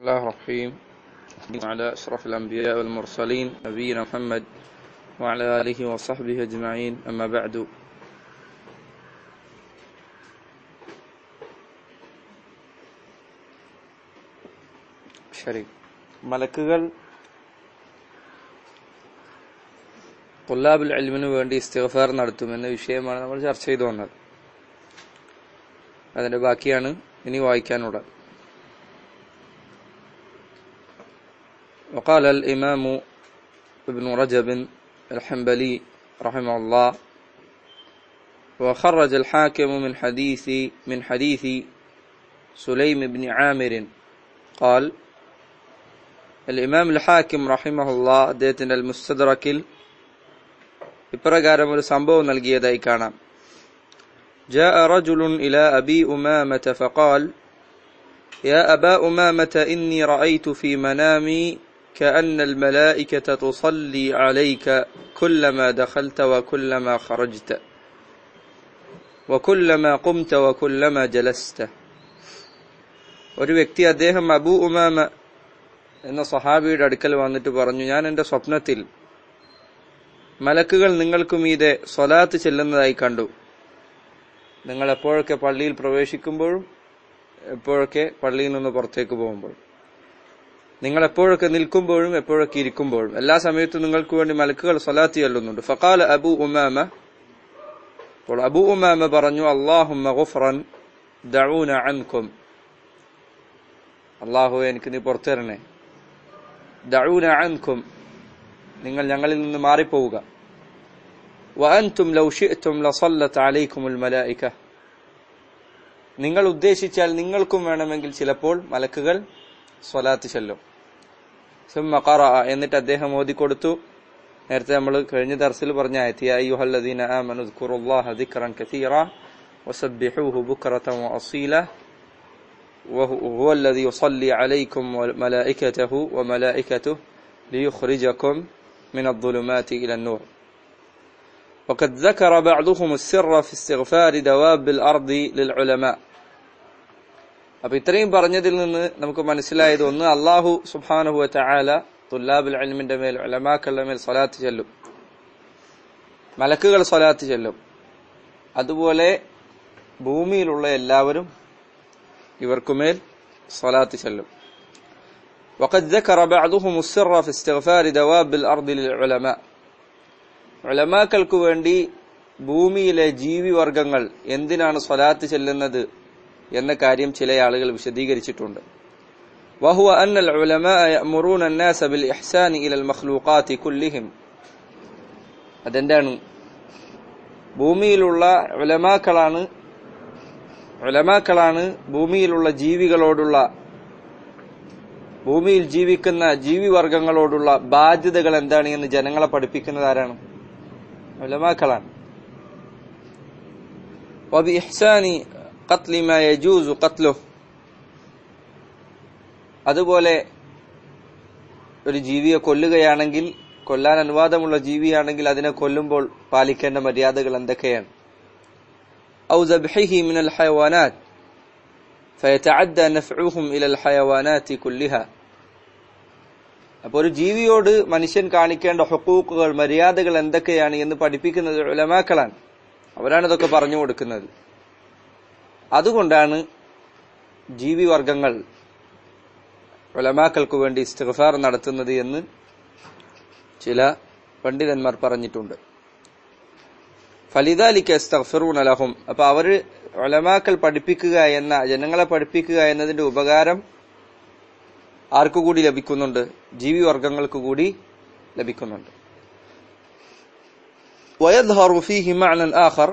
الله الرحيم وعلى أشرف الأنبياء والمرسلين نبينا محمد وعلى آله وصحبه أجمعين أما بعد ശരി മലക്കുകൾ കൊല്ലാബുൽ അൽമിന് വേണ്ടി ഇസ്തിഗ്ഫാർ നടത്തുമെന്ന വിഷയമാണ് നമ്മൾ ചർച്ച ചെയ്തു വന്നത് അതിന്റെ ബാക്കിയാണ് ഇനി വായിക്കാനുള്ളത് وقال الإمام ابن رجب الحنبلي رحمه الله وخرج الحاكم من حديث من حديث سليم بن عامر قال الإمام الحاكم رحمه الله അദ്ദേഹത്തിന്റെ المستدركിൽ ഇപ്രകാരം ഒരു സംഭവം നൽകിയതായി കാണാം جاء رجل إلى أبي أمامة فقال يا أبا أمامة إني رأيت في منامي كأن الملائكة تصلي عليك كلما دخلت وكلما خرجت وكلما قمت وكلما جلست ഒരു വ്യക്തി അദ്ദേഹം അബൂ ഉമാമ എന്ന സഹാബിയുടെ അടുക്കൽ വന്നിട്ട് പറഞ്ഞു ഞാൻ എന്റെ സ്വപ്നത്തിൽ മലക്കുകൾ നിങ്ങൾക്ക് മീതെ സ്വലാത്ത് ചെല്ലുന്നതായി കണ്ടു നിങ്ങൾ എപ്പോഴൊക്കെ പള്ളിയിൽ പ്രവേശിക്കുമ്പോഴും എപ്പോഴൊക്കെ പള്ളിയിൽ നിന്ന് പുറത്തേക്ക് പോകുമ്പോഴും നിങ്ങൾ എപ്പോഴൊക്കെ നിൽക്കുമ്പോഴും എപ്പോഴൊക്കെ ഇരിക്കുമ്പോഴും എല്ലാ സമയത്തും നിങ്ങൾക്ക് വേണ്ടി മലക്കുകൾ സ്വലാത്തി ചെല്ലുന്നുണ്ട് ഫക്കാൽ അബു ഉമാമ അപ്പോൾ അബു ഉമാമ പറഞ്ഞു അള്ളാഹുമ്മ ഗുഫ്റൻ ദഊന അൻകും അള്ളാഹു എനിക്ക് നീ പുറത്തു തരണേ ദഊന അൻകും നിങ്ങൾ ഞങ്ങളിൽ നിന്ന് മാറിപ്പോവുക വഅൻതും ലൗ ശിഅ്തും ലസല്ലത്ത് അലൈക്കുമുൽ മലായിക നിങ്ങൾ ഉദ്ദേശിച്ചാൽ നിങ്ങൾക്കും വേണമെങ്കിൽ ചിലപ്പോൾ മലക്കുകൾ സ്വലാത്ത് ചെല്ലും സുമ്മ ഖറഅ എന്നിട്ട് അദ്ദേഹം ഓതിക്കൊടുത്തു നേരത്തെ നമ്മൾ കഴിഞ്ഞ ദർസിൽ പറഞ്ഞ ആയത്തി യാ അയ്യുഹല്ലദീന ആമനു ദ്കുറുല്ലാഹ ദിക്റൻ കസീറ വസബ്ബിഹൂഹു ബുക്റതൻ വഅസീല وهو الذي يصلي عليكم وملائكته وملائكته ليخرجكم من الظلمات إلى النور وقد ذكر بعضهم السر في استغفار دواب الأرض للعلماء അപ്പൊ ഇത്രയും പറഞ്ഞതിൽ നിന്ന് നമുക്ക് മനസ്സിലായത് ഒന്ന് അള്ളാഹു സുബാനുഹു ചായാല തുല്ലാബുൽ അൽമിന്റെ മേൽ അലമാക്കളുടെ മേൽ സ്വലാത്ത് ചെല്ലും മലക്കുകൾ സ്വലാത്ത് ചെല്ലും അതുപോലെ ഭൂമിയിലുള്ള എല്ലാവരും ഇവർക്കുമേൽ സ്വലാത്ത് ചെല്ലും وقد ذكر بعضهم السر في استغفار دواب الأرض للعلماء ഉലമാക്കൾക്ക് വേണ്ടി ഭൂമിയിലെ ജീവിവർഗങ്ങൾ എന്തിനാണ് സ്വലാത്ത് ചെല്ലുന്നത് എന്ന കാര്യം ചില ആളുകൾ വിശദീകരിച്ചിട്ടുണ്ട് وهو أن العلماء يأمرون الناس بالإحسان إلى المخلوقات كلهم അതെന്താണ് ഭൂമിയിലുള്ള ഉലമാക്കളാണ് ഉലമാക്കളാണ് ഭൂമിയിലുള്ള ജീവികളോടുള്ള ഭൂമിയിൽ ജീവിക്കുന്ന ജീവിവർഗങ്ങളോടുള്ള ബാധ്യതകൾ എന്താണ് എന്ന് ജനങ്ങളെ പഠിപ്പിക്കുന്നത് ആരാണ് ഉലമാക്കളാണ് وبإحسان قتل ما يجوز قتله അതുപോലെ ഒരു ജീവിയെ കൊല്ലുകയാണെങ്കിൽ കൊല്ലാൻ അനുവാദമുള്ള ജീവിയാണെങ്കിൽ അതിനെ കൊല്ലുമ്പോൾ പാലിക്കേണ്ട മര്യാദകൾ എന്തൊക്കെയാണ് أو ذبحه من الحيوانات فيتعدى نفعهم إلى الحيوانات كلها അപ്പോൾ ഒരു ജീവിയോട് മനുഷ്യൻ കാണിക്കേണ്ട ഹുക്കൂക്കുകൾ മര്യാദകൾ എന്തൊക്കെയാണ് എന്ന് പഠിപ്പിക്കുന്നത് ഉലമാക്കളാണ് അവരാണ് ഇതൊക്കെ പറഞ്ഞു കൊടുക്കുന്നത് അതുകൊണ്ടാണ് ജീവിവർഗങ്ങൾ ഉലമാക്കൾക്ക് വേണ്ടി ഇസ്തിഗ്ഫാർ നടത്തുന്നത് എന്ന് ചില പണ്ഡിതന്മാർ പറഞ്ഞിട്ടുണ്ട് ഫലിദാലിക്ക് ഇസ്തഗ്ഫിറൂന ലഹും അപ്പൊ അവര് ഉലമാക്കൾ പഠിപ്പിക്കുക എന്ന ജനങ്ങളെ പഠിപ്പിക്കുക എന്നതിന്റെ ഉപകാരം ആർക്കു കൂടി ലഭിക്കുന്നുണ്ട് ജീവിവർഗങ്ങൾക്ക് കൂടി ലഭിക്കുന്നുണ്ട് ويظهر فيه معنى آخر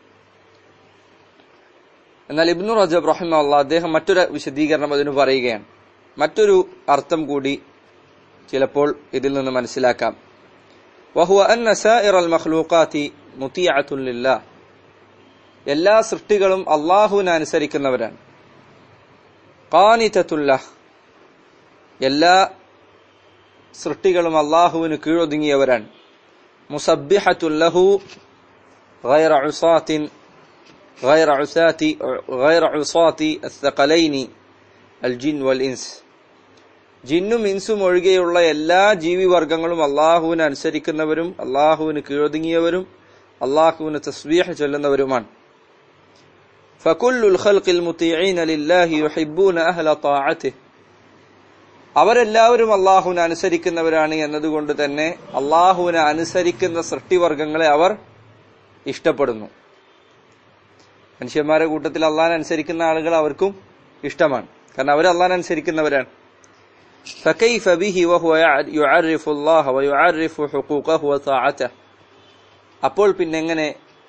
എന്നാൽ ഇബ്നു റജബ് റഹിമ അദ്ദേഹം മറ്റൊരു വിശദീകരണം അതിന് പറയുകയാണ് മറ്റൊരു അർത്ഥം കൂടി ചിലപ്പോൾ ഇതിൽ നിന്ന് മനസ്സിലാക്കാം وهو أن سائر المخلوقات مطيعة لله എല്ലാ സൃഷ്ടികളും അള്ളാഹുവിനെ അനുസരിക്കുന്നവരാണ് ഖാനിതത്തുല്ല എല്ലാ സൃഷ്ടികളും അള്ളാഹുവിന് കീഴൊതുങ്ങിയവരാണ് മുസബ്ബിഹത്തുല്ലഹു غير عصاة غير عصاة غير عصاة الثقلين الجن والإنس ജിന്നും ഇൻസും ഒഴികെയുള്ള എല്ലാ ജീവിവർഗങ്ങളും അള്ളാഹുവിനെ അനുസരിക്കുന്നവരും അള്ളാഹുവിന് കീഴൊതുങ്ങിയവരും അള്ളാഹുവിന് തസ്ബീഹ് ചൊല്ലുന്നവരുമാണ് فكل الخلق المطيعين لله يحبون أهل طاعته അവരെല്ലാവരും അള്ളാഹുവിനെ അനുസരിക്കുന്നവരാണ് എന്നതുകൊണ്ട് തന്നെ അള്ളാഹുവിനെ അനുസരിക്കുന്ന സൃഷ്ടിവർഗങ്ങളെ അവർ ഇഷ്ടപ്പെടുന്നു മനുഷ്യന്മാരുടെ കൂട്ടത്തിൽ അള്ളാഹിനെ അനുസരിക്കുന്ന ആളുകൾ അവർക്കും ഇഷ്ടമാണ് കാരണം അവർ അള്ളാഹിനെ അനുസരിക്കുന്നവരാണ് فكيف به وهو يعرف الله ويعرف حقوقه وطاعته അപ്പോൾ പിന്നെ എങ്ങനെ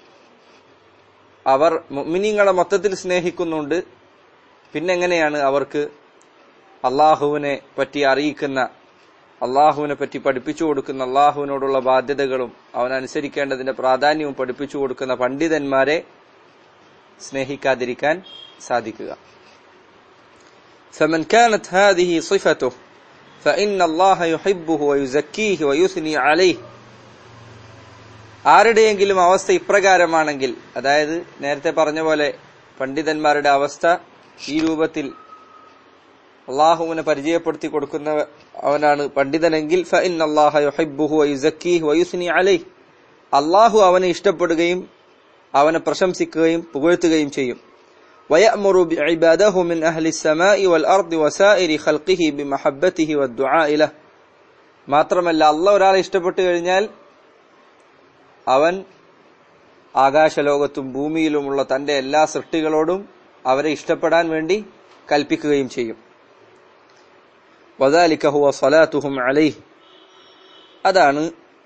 അവർ മുഅ്മിനീങ്ങളെ മൊത്തത്തിൽ സ്നേഹിക്കുന്നുണ്ട് പിന്നെങ്ങനെയാണ് അവർക്ക് അള്ളാഹുവിനെ പറ്റി അറിയിക്കുന്ന അള്ളാഹുവിനെ പറ്റി പഠിപ്പിച്ചു കൊടുക്കുന്ന അള്ളാഹുവിനോടുള്ള ബാധ്യതകളും അവനനുസരിക്കേണ്ടതിന്റെ പ്രാധാന്യവും പഠിപ്പിച്ചു കൊടുക്കുന്ന പണ്ഡിതന്മാരെ സ്നേഹിക്കാതിരിക്കാൻ സാധിക്കുക فمن كانت هذه صفته فإن الله يحبه ويزكيه ويثني عليه ആരുടെയെങ്കിലും അവസ്ഥ ഇപ്രകാരമാണെങ്കിൽ അതായത് നേരത്തെ പറഞ്ഞ പോലെ പണ്ഡിതന്മാരുടെ അവസ്ഥ ഈ രൂപത്തിൽ അള്ളാഹുവിനെ പരിചയപ്പെടുത്തി കൊടുക്കുന്ന അവനാണ് പണ്ഡിതനെങ്കിൽ അള്ളാഹു അവനെ ഇഷ്ടപ്പെടുകയും അവനെ പ്രശംസിക്കുകയും പുകഴ്ത്തുകയും ചെയ്യും ويأمر بعباده من أهل السماء والأرض وسائر خلقه بمحبته والدعاء له മാത്രമല്ല അള്ളാഹ് ഒരാളെ ഇഷ്ടപ്പെട്ടു കഴിഞ്ഞാൽ അവൻ ആകാശലോകത്തും ഭൂമിയിലുമുള്ള തന്റെ എല്ലാ സൃഷ്ടികളോടും അവരെ ഇഷ്ടപ്പെടാൻ വേണ്ടി കൽപ്പിക്കുകയും ചെയ്യും വദാലിക ഹുവ സലാത്തുഹും അലൈഹ് അതാണ്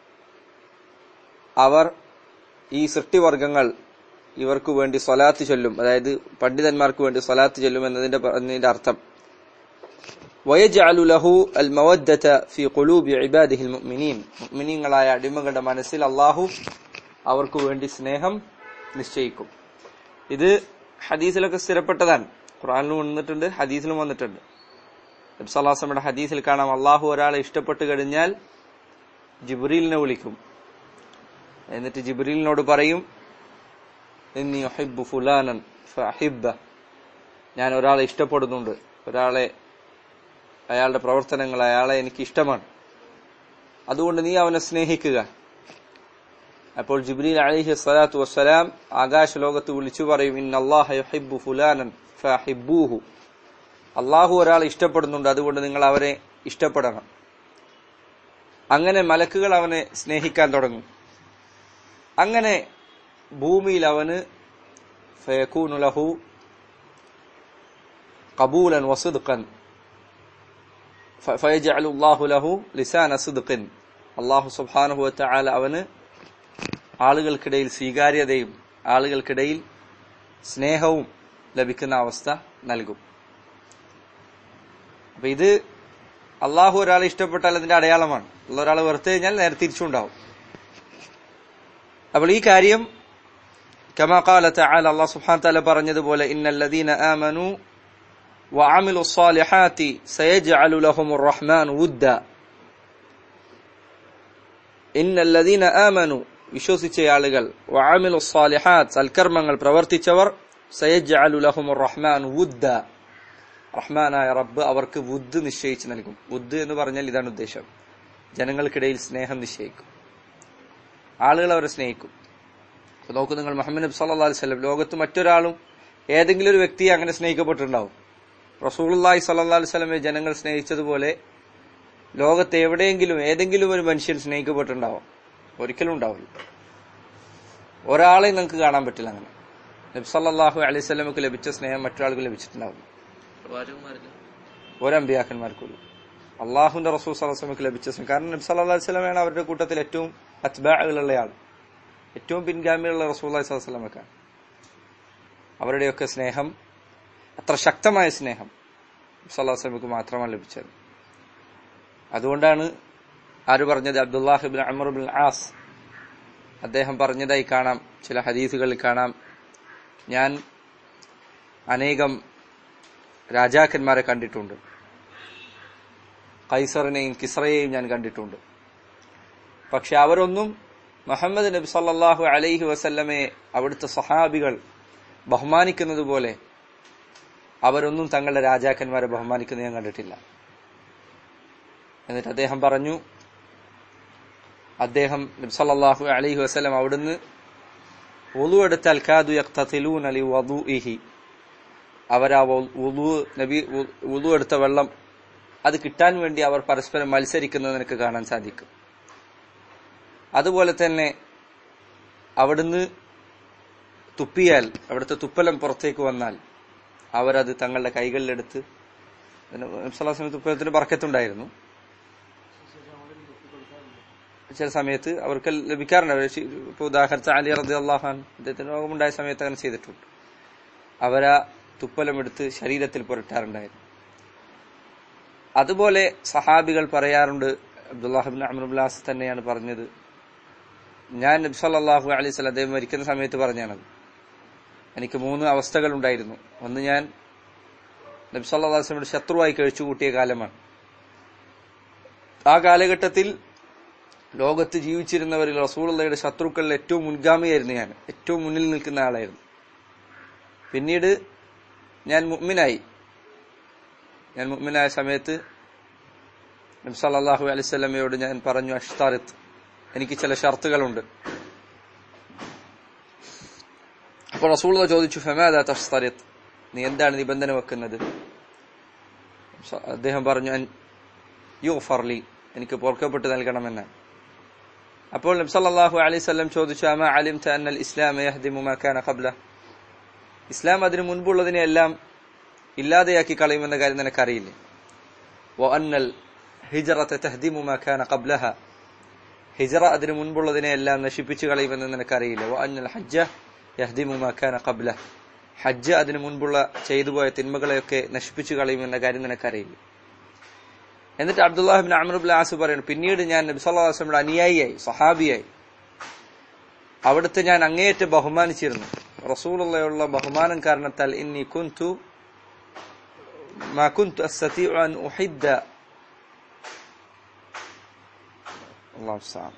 അവർ ഈ സൃഷ്ടിവർഗങ്ങൾ ഇവർക്ക് വേണ്ടി സ്വലാത്ത് ചൊല്ലും അതായത് പണ്ഡിതന്മാർക്ക് വേണ്ടി സ്വലാത്ത് ചൊല്ലും എന്നതിന്റെ എന്നതിന്റെ അർത്ഥം ويجعل له المودة في قلوب عباده المؤمنين മുഅ്മിനീങ്ങളായ അടിമകളുടെ മനസ്സിൽ അള്ളാഹു അവർക്ക് വേണ്ടി സ്നേഹം നിശ്ചയിക്കും ഇത് ഹദീസിലൊക്കെ സ്ഥിരപ്പെട്ടതാണ് ഖുറാനിലും വന്നിട്ടുണ്ട് ഹദീസിലും വന്നിട്ടുണ്ട് നബ്സല്ലാസമ്മയുടെ ഹദീസിൽ കാണാം അള്ളാഹു ഒരാളെ ഇഷ്ടപ്പെട്ടു കഴിഞ്ഞാൽ ജിബ്രീലിനെ വിളിക്കും എന്നിട്ട് ജിബ്രീലിനോട് പറയും ഇന്നി ഒഹിബ് ഫുലാനൻ ഫഹിബ ഞാൻ ഒരാളെ ഇഷ്ടപ്പെടുന്നുണ്ട് ഒരാളെ അയാളുടെ പ്രവർത്തനങ്ങൾ അയാളെ എനിക്ക് ഇഷ്ടമാണ് അതുകൊണ്ട് നീ അവനെ സ്നേഹിക്കുക അപ്പോൾ ജിബ്രീൽ അലിഹി സ്വലാത്തു വസ്സലാം ആകാശ ലോകത്ത് വിളിച്ചു പറയും ഇൻ അള്ളാഹു ഫുലാനൻ ഫഹിബൂഹു അള്ളാഹു ഒരാൾ ഇഷ്ടപ്പെടുന്നുണ്ട് അതുകൊണ്ട് നിങ്ങൾ അവരെ ഇഷ്ടപ്പെടണം അങ്ങനെ മലക്കുകൾ അവനെ സ്നേഹിക്കാൻ തുടങ്ങും അങ്ങനെ ഭൂമിയിൽ അവന് ഫയക്കൂനു ലഹു കബൂലൻ വസുദ്ഖൻ ഫയജഅലു അല്ലാഹു ലഹു ലിസാന സിദ്ഖിൻ അല്ലാഹു സുബ്ഹാനഹു വതആല അവന് ആളുകൾക്കിടയിൽ സ്വീകാര്യതയും ആളുകൾക്കിടയിൽ സ്നേഹവും ലഭിക്കുന്ന അവസ്ഥ നൽകും അപ്പൊ ഇത് അള്ളാഹു ഒരാളെ ഇഷ്ടപ്പെട്ടാൽ അതിന്റെ അടയാളമാണ് ഉള്ള ഒരാളെ വെറുത്തു കഴിഞ്ഞാൽ നേരെ തിരിച്ചുണ്ടാവും അപ്പോൾ ഈ കാര്യം كما قال تعالى الله سبحانه وتعالى പറഞ്ഞതുപോലെ إن الذين آمنوا وعملوا الصالحات سيجعل لهم الرحمن ودا إن الذين آمنوا വിശ്വസിച്ച ആളുകൾ വഅമിലു സ്സാലിഹാത്ത് സൽക്കർമ്മങ്ങൾ പ്രവർത്തിച്ചവർ സയജ്അലു ലഹും റഹ്മാൻ വുദ്ദ റഹ്മാനായ റബ്ബ് അവർക്ക് വുദ് നിശ്ചയിച്ചു നൽകും വുദ് എന്ന് പറഞ്ഞാൽ ഇതാണ് ഉദ്ദേശം ജനങ്ങൾക്കിടയിൽ സ്നേഹം നിശ്ചയിക്കും ആളുകൾ അവരെ സ്നേഹിക്കും അപ്പൊ നോക്കൂ നിങ്ങൾ മുഹമ്മദ് നബി സല്ലല്ലാഹു അലൈഹി വസല്ലം ലോകത്ത് മറ്റൊരാളും ഏതെങ്കിലും ഒരു വ്യക്തിയെ അങ്ങനെ സ്നേഹിക്കപ്പെട്ടിട്ടുണ്ടാവും റസൂലുള്ളാഹി സല്ലല്ലാഹു അലൈഹി വസല്ലമയെ ജനങ്ങൾ സ്നേഹിച്ചതുപോലെ ലോകത്ത് എവിടെയെങ്കിലും ഏതെങ്കിലും ഒരു മനുഷ്യൻ സ്നേഹിക്കപ്പെട്ടിട്ടുണ്ടാവും ഒരിക്കലും ഉണ്ടാവില്ല ഒരാളെ നിങ്ങൾക്ക് കാണാൻ പറ്റില്ല അങ്ങനെ നബി സല്ലല്ലാഹു അലൈഹി വസല്ലമക്ക് ലഭിച്ച സ്നേഹം മറ്റൊരാൾക്ക് ലഭിച്ചിട്ടുണ്ടാവില്ല ഒരമ്പിയാക്കന്മാർക്കുള്ളൂ അള്ളാഹുന്റെ റസൂൽ സലഹ്സ്ലമക്ക് ലഭിച്ച സ്നേഹം കാരണം നബി സല്ലല്ലാഹു അലൈഹി വസല്ലമയാണ് അവരുടെ കൂട്ടത്തിൽ ഏറ്റവും അത്ബാകളുള്ള ആൾ ഏറ്റവും പിൻഗാമിയുള്ള റസൂൽ സ്വലമക്കാണ് അവരുടെയൊക്കെ സ്നേഹം അത്ര ശക്തമായ സ്നേഹം സല്ലാസ്ലമിക്ക് മാത്രമാണ് ലഭിച്ചത് അതുകൊണ്ടാണ് ആര് പറഞ്ഞത് അബ്ദുല്ലാഹിബിൻ അമറുബിൻ ആസ് അദ്ദേഹം പറഞ്ഞതായി കാണാം ചില ഹദീസുകളിൽ കാണാം ഞാൻ അനേകം രാജാക്കന്മാരെ കണ്ടിട്ടുണ്ട് കൈസറിനെയും കിസ്രയെയും ഞാൻ കണ്ടിട്ടുണ്ട് പക്ഷെ അവരൊന്നും മുഹമ്മദ് നബി സല്ലാഹു അലൈഹി വസല്ലമയെ അവിടുത്തെ സഹാബികൾ ബഹുമാനിക്കുന്നത് പോലെ അവരൊന്നും തങ്ങളുടെ രാജാക്കന്മാരെ ബഹുമാനിക്കുന്നത് ഞാൻ കണ്ടിട്ടില്ല എന്നിട്ട് അദ്ദേഹം പറഞ്ഞു അദ്ദേഹം നബ്സല്ലാഹു അലൈഹി വസ്ലം അവിടുന്ന് ഒതു എടുത്താൽ കാതു യക്തത്തിലൂൻ അലി വധുഇഹി അവരാ ഉദു നബി ഉദു എടുത്ത വെള്ളം അത് കിട്ടാൻ വേണ്ടി അവർ പരസ്പരം മത്സരിക്കുന്നത് നിനക്ക് കാണാൻ സാധിക്കും അതുപോലെ തന്നെ അവിടുന്ന് തുപ്പിയാൽ അവിടുത്തെ തുപ്പലം പുറത്തേക്ക് വന്നാൽ അവരത് തങ്ങളുടെ കൈകളിലെടുത്ത് നബ്സല്ലാസ്ലം തുപ്പലത്തിന് പറക്കത്തുണ്ടായിരുന്നു ചില സമയത്ത് അവർക്ക് ലഭിക്കാറുണ്ട് ഇപ്പൊ ഉദാഹരണത്തിന് അലി റദ്ദി അള്ളാഹാൻ അദ്ദേഹത്തിന് രോഗമുണ്ടായ സമയത്ത് അങ്ങനെ ചെയ്തിട്ടുണ്ട് അവരാ തുപ്പലമെടുത്ത് ശരീരത്തിൽ പുരട്ടാറുണ്ടായിരുന്നു അതുപോലെ സഹാബികൾ പറയാറുണ്ട് അബ്ദുല്ലാഹിബിൻ അമറുല്ലാസ് തന്നെയാണ് പറഞ്ഞത് ഞാൻ നബി സല്ലാഹു അലൈഹി സ്വലം അദ്ദേഹം മരിക്കുന്ന സമയത്ത് പറഞ്ഞാണത് എനിക്ക് മൂന്ന് അവസ്ഥകൾ ഉണ്ടായിരുന്നു ഒന്ന് ഞാൻ നബി സല്ലാ വസ്ലമിയുടെ ശത്രുവായി കഴിച്ചു കൂട്ടിയ കാലമാണ് ആ കാലഘട്ടത്തിൽ ലോകത്ത് ജീവിച്ചിരുന്നവരിൽ റസൂളുള്ളയുടെ ശത്രുക്കളിൽ ഏറ്റവും മുൻഗാമിയായിരുന്നു ഞാൻ ഏറ്റവും മുന്നിൽ നിൽക്കുന്ന ആളായിരുന്നു പിന്നീട് ഞാൻ മുഅ്മിനായി ഞാൻ മുഅ്മിനായ സമയത്ത് നബി സല്ലല്ലാഹു അലൈഹി വസല്ലമയോട് ഞാൻ പറഞ്ഞു അഷ്താറിത്ത് എനിക്ക് ചില ഷർത്തുകളുണ്ട് അപ്പോൾ റസൂള്ള ചോദിച്ചു ഫമാദാ തഷ്തറിത്ത് നീ എന്താണ് നിബന്ധന വെക്കുന്നത് അദ്ദേഹം പറഞ്ഞു യു ഫർലി എനിക്ക് പൊറുക്കപ്പെട്ട് നൽകണമെന്നാണ് അപ്പോൾ നബി സല്ലല്ലാഹു അലൈഹി വസല്ലം ചോദിച്ചു അമ അലിംത അന്നൽ ഇസ്ലാം യഹ്ദിമു മാ കാന ഖബ്ല ഇസ്ലാം അതിനു മുൻപുള്ളതിനെ എല്ലാം ഇല്ലാതെയാക്കി കളയുമെന്ന കാര്യം നിനക്കറിയില്ലേ വ അന്നൽ ഹിജറത്തെ തഹ്ദിമു മാ കാന ഖബ്ലഹ ഹിജറ അതിനു മുൻപുള്ളതിനെ എല്ലാം നശിപ്പിച്ചു കളയുമെന്ന് നിനക്കറിയില്ല വ അന്നൽ ഹജ്ജ യഹ്ദിമു മാ കാന ഖബ്ല ഹജ്ജ് അതിനു മുൻപുള്ള ചെയ്തു പോയ തിന്മകളെയൊക്കെ നശിപ്പിച്ചു കളയുമെന്ന കാര്യം നിനക്കറിയില്ല എന്നിട്ട് അബ്ദുല്ലാഹിബിൻ അമറുബുൽ ആസ് പറയുന്നു പിന്നീട് ഞാൻ നബി സല്ലല്ലാഹു അലൈഹി വസല്ലമയുടെ അനുയായിയായി സഹാബിയായി അവിടുത്തെ ഞാൻ അങ്ങേയറ്റം ബഹുമാനിച്ചിരുന്നു റസൂലുള്ളയുള്ള ബഹുമാനം കാരണത്താൽ ഇന്നി കുന്തു മാ കുന്തു അസ്തതിഉ അൻ ഉഹിദ്ദ അല്ലാഹു സഅം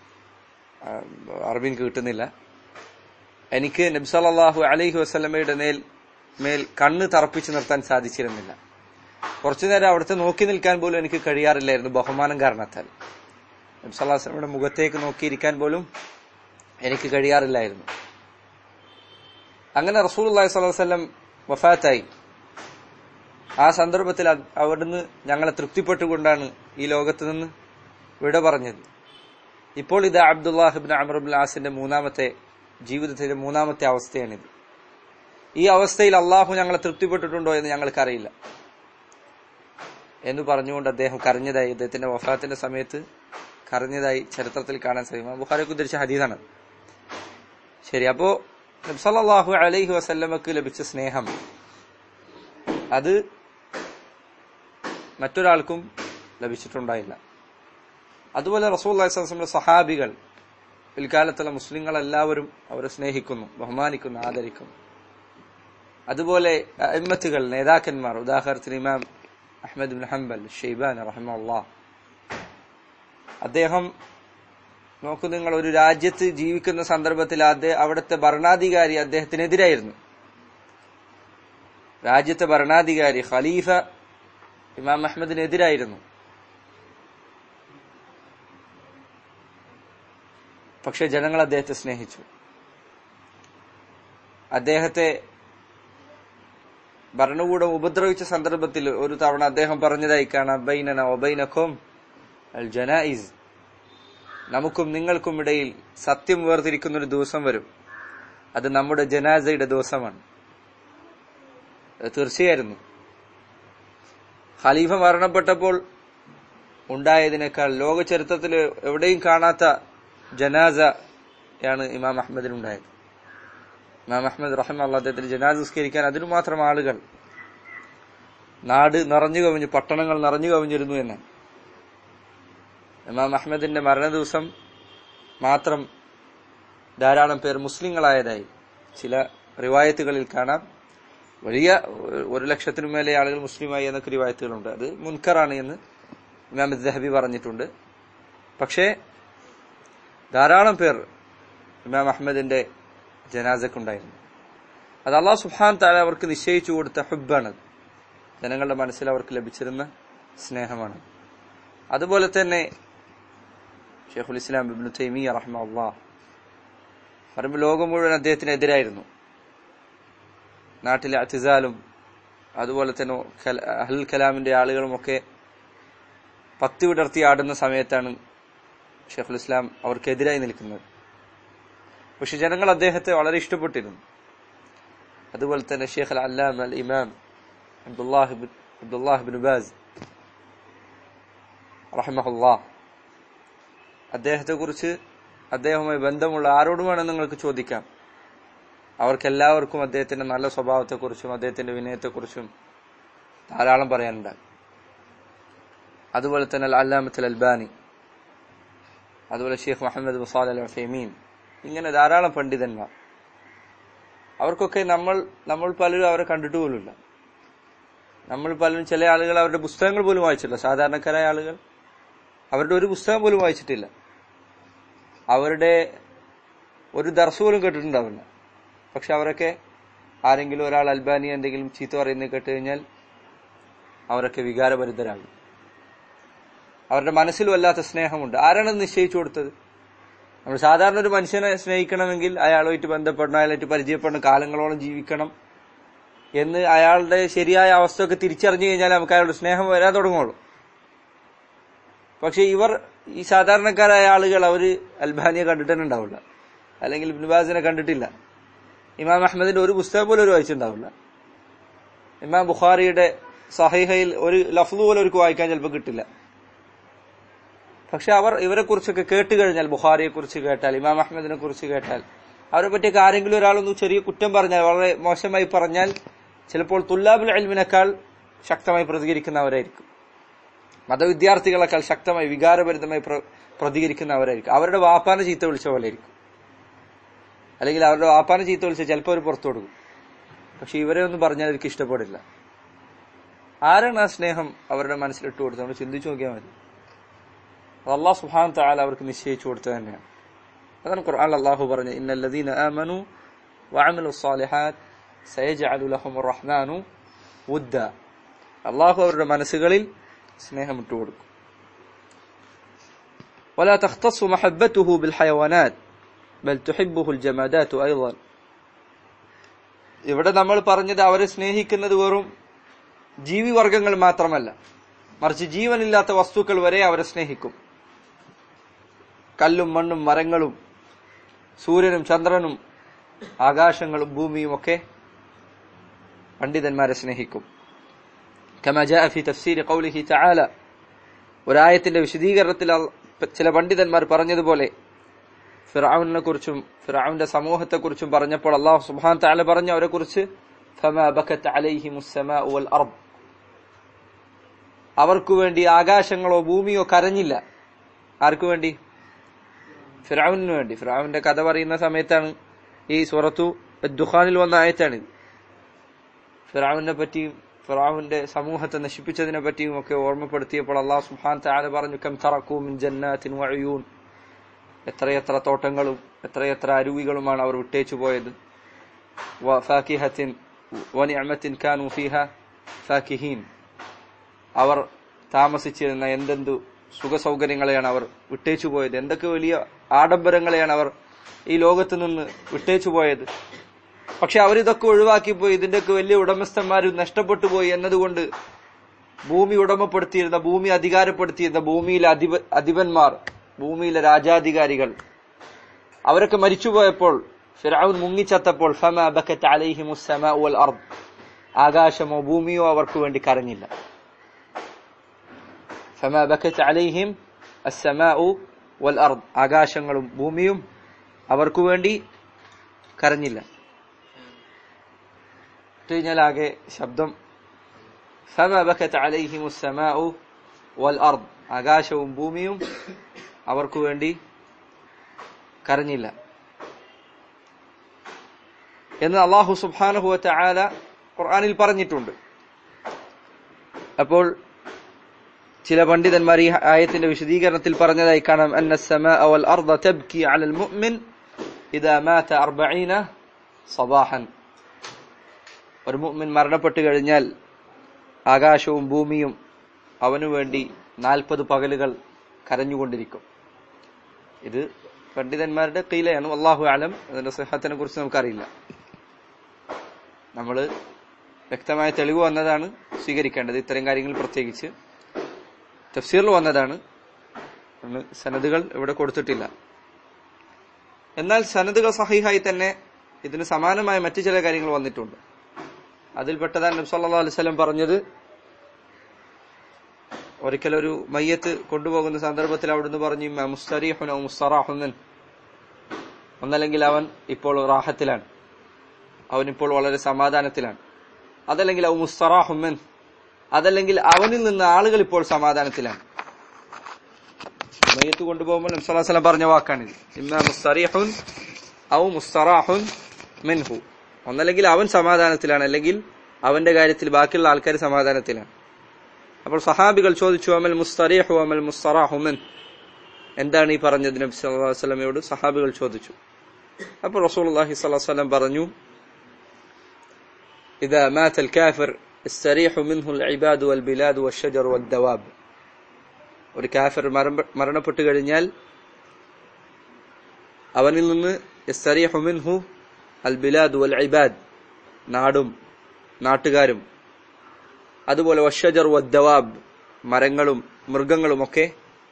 അറബിൻ കിട്ടുന്നില്ല എനിക്ക് നബി സല്ലല്ലാഹു അലൈഹി വസല്ലമയുടെ മേൽ മേൽ കണ്ണ് തറപ്പിച്ചു നിർത്താൻ സാധിച്ചിരുന്നില്ല കുറച്ചു നേരം അവിടുത്തെ നോക്കി നിൽക്കാൻ പോലും എനിക്ക് കഴിയാറില്ലായിരുന്നു ബഹുമാനം കാരണത്താൽ നബി സല്ലല്ലാഹു അലൈഹി വസല്ലമയുടെ മുഖത്തേക്ക് നോക്കിയിരിക്കാൻ പോലും എനിക്ക് കഴിയാറില്ലായിരുന്നു അങ്ങനെ റസൂൽ അള്ളാഹി സ്വല്ലല്ലാഹു അലൈഹി വസല്ലം വഫാത്തായി ആ സന്ദർഭത്തിൽ അവിടുന്ന് ഞങ്ങളെ തൃപ്തിപ്പെട്ടുകൊണ്ടാണ് ഈ ലോകത്ത് നിന്ന് വിട പറഞ്ഞത് ഇപ്പോൾ ഇത് അബ്ദുല്ലാഹിബിൻ അമറുബുൽ ആസിന്റെ മൂന്നാമത്തെ ജീവിതത്തിലെ മൂന്നാമത്തെ അവസ്ഥയാണിത് ഈ അവസ്ഥയിൽ അള്ളാഹു ഞങ്ങളെ തൃപ്തിപ്പെട്ടിട്ടുണ്ടോ എന്ന് ഞങ്ങൾക്കറിയില്ല എന്ന് പറഞ്ഞുകൊണ്ട് അദ്ദേഹം കരഞ്ഞതായി അദ്ദേഹത്തിന്റെ വഫാത്തിന്റെ സമയത്ത് കരഞ്ഞതായി ചരിത്രത്തിൽ കാണാൻ സാധിക്കും ബുഖാരിക്ക് ഉദ്ധരിച്ച ഹദീദാണ് ശരി അപ്പോ നബ്സല്ലാഹു അലൈഹി വസല്ലമക്ക് ലഭിച്ച സ്നേഹം അത് മറ്റൊരാൾക്കും ലഭിച്ചിട്ടുണ്ടായില്ല അതുപോലെ റസൂൽ അലൈഹിസ്ലാമിന്റെ സഹാബികൾ പിൽക്കാലത്തുള്ള മുസ്ലിങ്ങൾ എല്ലാവരും അവരെ സ്നേഹിക്കുന്നു ബഹുമാനിക്കുന്നു ആദരിക്കുന്നു അതുപോലെ അമ്മത്തുകൾ നേതാക്കന്മാർ ഉദാഹരണത്തിന് ഇമാം അഹമ്മദ് ബിൻ ഹംബൽ ഷെയ്ബാൻ റഹ്മുല്ലാ അദ്ദേഹം നോക്കൂ നിങ്ങൾ ഒരു രാജ്യത്ത് ജീവിക്കുന്ന സന്ദർഭത്തിൽ അദ്ദേഹം അവിടുത്തെ ഭരണാധികാരി അദ്ദേഹത്തിനെതിരായിരുന്നു രാജ്യത്തെ ഭരണാധികാരി ഖലീഫ ഇമാം അഹമ്മദിനെതിരായിരുന്നു പക്ഷെ ജനങ്ങൾ അദ്ദേഹത്തെ സ്നേഹിച്ചു അദ്ദേഹത്തെ ഭരണകൂടം ഉപദ്രവിച്ച സന്ദർഭത്തിൽ ഒരു തവണ അദ്ദേഹം പറഞ്ഞതായി കാണാം ബൈനന ഒബൈനഖോം അൽ ജനായിസ് നമുക്കും നിങ്ങൾക്കും ഇടയിൽ സത്യം വേർതിരിക്കുന്ന ഒരു ദിവസം വരും അത് നമ്മുടെ ജനാസയുടെ ദിവസമാണ് തീർച്ചയായിരുന്നു ഖലീഫ മരണപ്പെട്ടപ്പോൾ ഉണ്ടായതിനേക്കാൾ ലോക ചരിത്രത്തിൽ എവിടെയും കാണാത്ത ജനാസയാണ് ഇമാം അഹമ്മദിനുണ്ടായത് ഇമാം അഹമ്മദ് റഹ്മ അദ്ദേഹത്തിന് ജനാസ നിസ്കരിക്കാൻ അതിനു മാത്രം ആളുകൾ നാട് നിറഞ്ഞു കവിഞ്ഞു പട്ടണങ്ങൾ നിറഞ്ഞു കവിഞ്ഞിരുന്നു എന്ന് ഇമാം അഹമ്മദിന്റെ മരണ ദിവസം മാത്രം ധാരാളം പേർ മുസ്ലിങ്ങളായതായി ചില റിവായത്തുകളിൽ കാണാം വലിയ ഒരു ലക്ഷത്തിനു മേലെ ആളുകൾ മുസ്ലിമായി എന്നൊക്കെ റിവായത്തുകളുണ്ട് അത് മുൻകറാണ് എന്ന് ഇമാം ദഹബി പറഞ്ഞിട്ടുണ്ട് പക്ഷേ ധാരാളം പേർ ഇമാം അഹമ്മദിന്റെ ജനാസക്കുണ്ടായിരുന്നു അത് അള്ളാഹു സുഹാൻ താല അവർക്ക് നിശ്ചയിച്ചു കൊടുത്ത ഹുബാണ് ജനങ്ങളുടെ മനസ്സിൽ അവർക്ക് ലഭിച്ചിരുന്ന സ്നേഹമാണ് അതുപോലെ തന്നെ ഷെയ്ഖുൽ ഇസ്ലാം ഇബ്നു തൈമിയ റഹ്മ പറയുമ്പോൾ ലോകം മുഴുവൻ അദ്ദേഹത്തിനെതിരായിരുന്നു നാട്ടിലെ അത്തിസാലും അതുപോലെ തന്നെ കല- അഹ്ലുൽ കലാമിന്റെ ആളുകളുമൊക്കെ പത്തി വിടർത്തി ആടുന്ന സമയത്താണ് ഷെയ്ഖുൽ ഇസ്ലാം അവർക്കെതിരായി നിൽക്കുന്നത് പക്ഷെ ജനങ്ങൾ അദ്ദേഹത്തെ വളരെ ഇഷ്ടപ്പെട്ടിരുന്നു അതുപോലെ തന്നെ ഷെയ്ഖ് അൽ അല്ലാം അൽ ഇമാം അബ്ദുല്ലാഹിബ് അബ്ദുല്ലാഹിബിൻ ബാസ് റഹ്മഹുല്ലാ അദ്ദേഹത്തെക്കുറിച്ച് അദ്ദേഹവുമായി ബന്ധമുള്ള ആരോടും വേണം നിങ്ങൾക്ക് ചോദിക്കാം അവർക്കെല്ലാവർക്കും അദ്ദേഹത്തിന്റെ നല്ല സ്വഭാവത്തെക്കുറിച്ചും അദ്ദേഹത്തിന്റെ വിനയത്തെക്കുറിച്ചും ധാരാളം പറയാനുണ്ടാകും അതുപോലെ തന്നെ അൽ അല്ലാമത്തുൽ അൽബാനി അതുപോലെ ഷെയ്ഖ് മുഹമ്മദ് മുസാദ് അൽ ഫെമീൻ ഇങ്ങനെ ധാരാളം പണ്ഡിതന്മാർ അവർക്കൊക്കെ നമ്മൾ നമ്മൾ പലരും അവരെ കണ്ടിട്ട് പോലുമില്ല നമ്മൾ പലരും ചില ആളുകൾ അവരുടെ പുസ്തകങ്ങൾ പോലും വായിച്ചിട്ടില്ല സാധാരണക്കാരായ ആളുകൾ അവരുടെ ഒരു പുസ്തകം പോലും വായിച്ചിട്ടില്ല അവരുടെ ഒരു ദർസ് പോലും കേട്ടിട്ടുണ്ടാവില്ല പക്ഷെ അവരൊക്കെ ആരെങ്കിലും ഒരാൾ അൽബാനി എന്തെങ്കിലും ചീത്ത പറയുന്നത് കേട്ട് കഴിഞ്ഞാൽ അവരൊക്കെ വികാരഭരിതരാകും അവരുടെ മനസ്സിൽ വല്ലാത്ത സ്നേഹമുണ്ട് ആരാണ് ഇത് നിശ്ചയിച്ചു കൊടുത്തത് നമ്മൾ സാധാരണ ഒരു മനുഷ്യനെ സ്നേഹിക്കണമെങ്കിൽ അയാളുമായിട്ട് ബന്ധപ്പെടണം അയാളായിട്ട് പരിചയപ്പെടണം കാലങ്ങളോളം ജീവിക്കണം എന്ന് അയാളുടെ ശരിയായ അവസ്ഥയൊക്കെ തിരിച്ചറിഞ്ഞു കഴിഞ്ഞാൽ നമുക്ക് അയാളുടെ സ്നേഹം വരാൻ തുടങ്ങുള്ളൂ പക്ഷെ ഇവർ ഈ സാധാരണക്കാരായ ആളുകൾ അവര് അൽബാനിയെ കണ്ടിട്ട് തന്നെ ഉണ്ടാവില്ല അല്ലെങ്കിൽ ഇബ്നുബാസിനെ കണ്ടിട്ടില്ല ഇമാം അഹമ്മദിന്റെ ഒരു പുസ്തകം പോലും ഒരു വായിച്ചിട്ടുണ്ടാവില്ല ഇമാം ബുഖാറിയുടെ സഹൈഹയിൽ ഒരു ലഫ്ലു പോലും അവർക്ക് വായിക്കാൻ ചിലപ്പോൾ കിട്ടില്ല പക്ഷെ അവർ ഇവരെ കുറിച്ചൊക്കെ കേട്ട് കഴിഞ്ഞാൽ ബുഖാറിയെ കുറിച്ച് കേട്ടാൽ ഇമാം അഹമ്മദിനെ കുറിച്ച് കേട്ടാൽ അവരെ പറ്റിയൊക്കെ ആരെങ്കിലും ഒരാളൊന്ന് ചെറിയ കുറ്റം പറഞ്ഞാൽ വളരെ മോശമായി പറഞ്ഞാൽ ചിലപ്പോൾ തുല്ലാബുൽ അൽമിനേക്കാൾ ശക്തമായി പ്രതികരിക്കുന്നവരായിരിക്കും മതവിദ്യാർത്ഥികളെക്കാൾ ശക്തമായി വികാരഭരിതമായി പ്ര- പ്രതികരിക്കുന്നവരായിരിക്കും അവരുടെ വാപ്പാനെ ചീത്ത വിളിച്ച പോലെ ആയിരിക്കും അല്ലെങ്കിൽ അവരുടെ വാപ്പാനെ ചീത്ത വിളിച്ച ചിലപ്പോൾ അവർ പുറത്തു കൊടുക്കും പക്ഷെ ഇവരെ ഒന്നും പറഞ്ഞാൽ അവർക്ക് ഇഷ്ടപ്പെടില്ല ആരാണ് ആ സ്നേഹം അവരുടെ മനസ്സിലിട്ട് കൊടുത്തത് നമ്മൾ ചിന്തിച്ചു നോക്കിയാൽ മതി അത് അള്ളാഹു സുബ്ഹാനഹു വ തആല അവർക്ക് നിശ്ചയിച്ചു കൊടുത്തത് തന്നെയാണ് അതാണ് ഖുർആൻ അള്ളാഹു പറഞ്ഞു ഇന്നല്ലദീന ആമനു വഅമിലു സ്സാലിഹാത്ത് സയജ്അലു ലഹുമുർ റഹ്മാനു വുദ്ദ അള്ളാഹു അവരുടെ മനസ്സുകളിൽ സ്നേഹമിട്ട് കൊടുക്കും ولا تختص محبته بالحيوانات بل تحبه الجمادات ايضا ഇവിടെ നമ്മൾ പറഞ്ഞത് അവരെ സ്നേഹിക്കുന്നത് വെറും ജീവിവർഗങ്ങൾ മാത്രമല്ല മറിച്ച് ജീവനില്ലാത്ത വസ്തുക്കൾ വരെ അവരെ സ്നേഹിക്കും കല്ലും മണ്ണും മരങ്ങളും സൂര്യനും ചന്ദ്രനും ആകാശങ്ങളും ഭൂമിയും ഒക്കെ പണ്ഡിതന്മാരെ സ്നേഹിക്കും كما جاء في تفسير قوله تعالى ഒരായത്തിന്റെ വിശദീകരണത്തിൽ അൽ- ചില പണ്ഡിതന്മാർ പറഞ്ഞതുപോലെ ഫിറൌനെ കുറിച്ചും ഫിറൌന്റെ സമൂഹത്തെ കുറിച്ചും പറഞ്ഞപ്പോൾ അള്ളാഹു സുബ്ഹാൻ തആല പറഞ്ഞു അവരെ കുറിച്ച് فما بكت عليهم السماء والارض അവർക്കു വേണ്ടി ആകാശങ്ങളോ ഭൂമിയോ കരഞ്ഞില്ല ആർക്കു വേണ്ടി ഫിറൌനു വേണ്ടി ഫിറൌന്റെ കഥ പറയുന്ന സമയത്താണ് ഈ സൂറത്തു ദുഖാനിൽ വന്ന ആയത്താണിത് ഫിറൌനെ പറ്റിയും ഫിറൌന്റെ സമൂഹത്തെ നശിപ്പിച്ചതിനെ പറ്റിയും ഒക്കെ ഓർമ്മപ്പെടുത്തിയപ്പോൾ അള്ളാഹു സുബ്ഹാൻ തആല പറഞ്ഞു കം തറക്കൂ മിൻ ജന്നാത്തിൻ വഅയൂൻ എത്രയെത്ര തോട്ടങ്ങളും എത്രയെത്ര അരുവികളുമാണ് അവർ വിട്ടേച്ചു പോയത് വഫാകിഹത്തിൻ വനിഅമത്തിൻ കാനൂ ഫീഹ ഫാകിഹീൻ അവർ താമസിച്ചിരുന്ന എന്തെന്തു സുഖസൗകര്യങ്ങളെയാണ് അവർ വിട്ടേച്ചു പോയത് എന്തൊക്കെ വലിയ ആഡംബരങ്ങളെയാണ് അവർ ഈ ലോകത്ത് നിന്ന് വിട്ടേച്ചു പോയത് പക്ഷെ അവരിതൊക്കെ ഒഴിവാക്കിപ്പോയി ഇതിന്റെയൊക്കെ വലിയ ഉടമസ്ഥന്മാർ നഷ്ടപ്പെട്ടു പോയി എന്നതുകൊണ്ട് ഭൂമി ഉടമപ്പെടുത്തിയിരുന്ന ഭൂമി അധികാരപ്പെടുത്തിയിരുന്ന ഭൂമിയിലെ അധിപ അധിപന്മാർ ഭൂമിയിലെ രാജാധികാരികൾ അവരൊക്കെ മരിച്ചുപോയപ്പോൾ ഫിറൌൻ മുങ്ങിച്ചത്തപ്പോൾ ഫമ ബക്കത്ത് അലൈഹിമു സമാഉ വൽ അർദ് ആകാശമോ ഭൂമിയോ അവർക്ക് വേണ്ടി കരഞ്ഞില്ല ഫമ ബക്കത്ത് അലൈഹിം അസ്സമാഉ വൽ അർദ് ആകാശങ്ങളും ഭൂമിയും അവർക്കു വേണ്ടി കരഞ്ഞില്ല ഇട്ട് കഴിഞ്ഞാൽ ആകെ ശബ്ദം ഫമ ബക്കത്ത് അലൈഹിമു സമാഉ വൽ അർദ് ആകാശവും ഭൂമിയും അവർക്കു വേണ്ടി കരഞ്ഞില്ല എന്ന് അള്ളാഹു സുബ്ഹാനഹു വ തആല ഖുർആനിൽ പറഞ്ഞിട്ടുണ്ട് അപ്പോൾ ചില പണ്ഡിതന്മാർ ഈ ആയത്തിന്റെ വിശദീകരണത്തിൽ പറഞ്ഞതായി കാണാം അന്ന السماء والأرض تبكي على المؤمن إذا مات أربعين صباحا ഒരു മുഅ്മിൻ മരണപ്പെട്ടു കഴിഞ്ഞാൽ ആകാശവും ഭൂമിയും അവനു വേണ്ടി നാൽപ്പത് പകലുകൾ കരഞ്ഞുകൊണ്ടിരിക്കും ഇത് പണ്ഡിതന്മാരുടെ കീലയാണ് അള്ളാഹു ആലം അതിന്റെ സിഹത്തിനെ കുറിച്ച് നമുക്കറിയില്ല നമ്മൾ വ്യക്തമായ തെളിവ് വന്നതാണ് സ്വീകരിക്കേണ്ടത് ഇത്തരം കാര്യങ്ങൾ പ്രത്യേകിച്ച് തഫ്സീറിൽ വന്നതാണ് സനദുകൾ ഇവിടെ കൊടുത്തിട്ടില്ല എന്നാൽ സനദുകൾ സഹിഹായി തന്നെ ഇതിന് സമാനമായ മറ്റു ചില കാര്യങ്ങൾ വന്നിട്ടുണ്ട് അതിൽപ്പെട്ടതാണ് നബി സല്ലല്ലാഹു അലൈഹി വസല്ലം പറഞ്ഞത് ഒരിക്കലൊരു മയ്യത്ത് കൊണ്ടുപോകുന്ന സന്ദർഭത്തിൽ അവിടുന്ന് പറഞ്ഞു "ഇമ്മ മുസ്തരീഹുൻ ഔ മുസ്തറാഹുൻ മിൻ." ഒന്നല്ലെങ്കിൽ അവൻ ഇപ്പോൾ റാഹത്തിലാണ് അവൻ ഇപ്പോൾ വളരെ സമാധാനത്തിലാണ് അതല്ലെങ്കിൽ ഔ മുസ്തറാഹുൻ മിൻ. അതല്ലെങ്കിൽ അവനിൽ നിന്ന് ആളുകൾ ഇപ്പോൾ സമാധാനത്തിലാണ് മയ്യത്ത് കൊണ്ടുപോകുമ്പോൾ നബി സല്ലല്ലാഹു അലൈഹി വസല്ലം പറഞ്ഞ വാക്കാണിത് ഇമ്മ മുസ്തരീഹുൻ ഔ മുസ്തറാഹുൻ മിൻഹു ഒന്നല്ലെങ്കിൽ അവൻ സമാധാനത്തിലാണ് അല്ലെങ്കിൽ അവന്റെ കാര്യത്തിൽ ബാക്കിയുള്ള ആൾക്കാർ സമാധാനത്തിലാണ് അപ്പോൾ സഹാബികൾ ചോദിച്ചു അമൽ മുസ്തരീഹു അമൽ മുസ്തറാഹു മിൻ എന്താണ് ഈ പറഞ്ഞത് നബി സല്ലല്ലാഹു അലൈഹി വസല്ലമയോട് സഹാബികൾ ചോദിച്ചു അപ്പോൾ റസൂലുള്ളാഹി സ്വല്ലല്ലാഹു അലൈഹി വസല്ലം പറഞ്ഞു إذا مات الكافر استريح منه العباد والبلاد والشجر والدواب ഒരു കാഫിർ മരണ- മരണപ്പെട്ടു കഴിഞ്ഞാൽ അവനിൽ നിന്ന് യസ്തരീഹു മിൻഹു അൽ ബിലാദ് വൽ ഇബാദ് നാടും നാട്ടുകാരും അതുപോലെ വഷജർ വദ്ദവാബ് മരങ്ങളും മൃഗങ്ങളും ഒക്കെ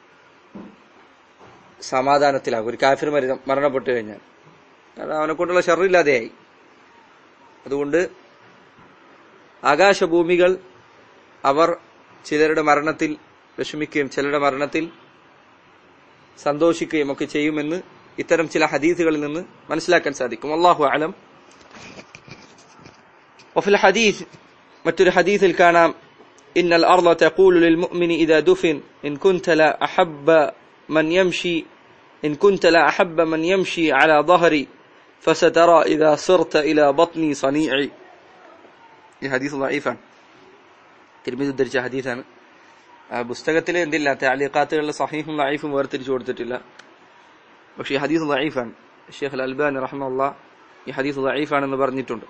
സമാധാനത്തിലാകും ഒരു കാഫിർ മരി- മരണപ്പെട്ടു കഴിഞ്ഞാൽ കാരണം അവനെ കൊണ്ടുള്ള ഷറില്ലാതെയായി അതുകൊണ്ട് ആകാശഭൂമികൾ അവർ ചിലരുടെ മരണത്തിൽ വിഷമിക്കുകയും ചിലരുടെ മരണത്തിൽ സന്തോഷിക്കുകയും ഒക്കെ ചെയ്യുമെന്ന് ഇത്തരം ചില ഹദീസുകളിൽ നിന്ന് മനസ്സിലാക്കാൻ സാധിക്കും അള്ളാഹു അലം وفي الحديث മറ്റൊരു ഹദീസിൽ കാണാം إن الأرض تقول للمؤمن إذا دفن إن كنت لا أحب من يمشي إن كنت لا أحب من يمشي على ظهري فسترى إذا صرت إلى بطني صنيعي ഈ ഹദീസ് ضعيفാണ് തിരുമിതി ഉദ്ധരിച്ച ഹദീസാണ് ആ പുസ്തകത്തിൽ എന്തില്ല താലിഖാത്തുകളിൽ സഹീഹും ലൈഫും വേർതിരിച്ചു കൊടുത്തിട്ടില്ല പക്ഷേ ഈ ഹദീസ് ضعيفാണ് ഷെയ്ഖ് അൽ അൽബാനി റഹ്മുള്ള ഈ ഹദീസ് ضعيഫാണെന്ന് പറഞ്ഞിട്ടുണ്ട്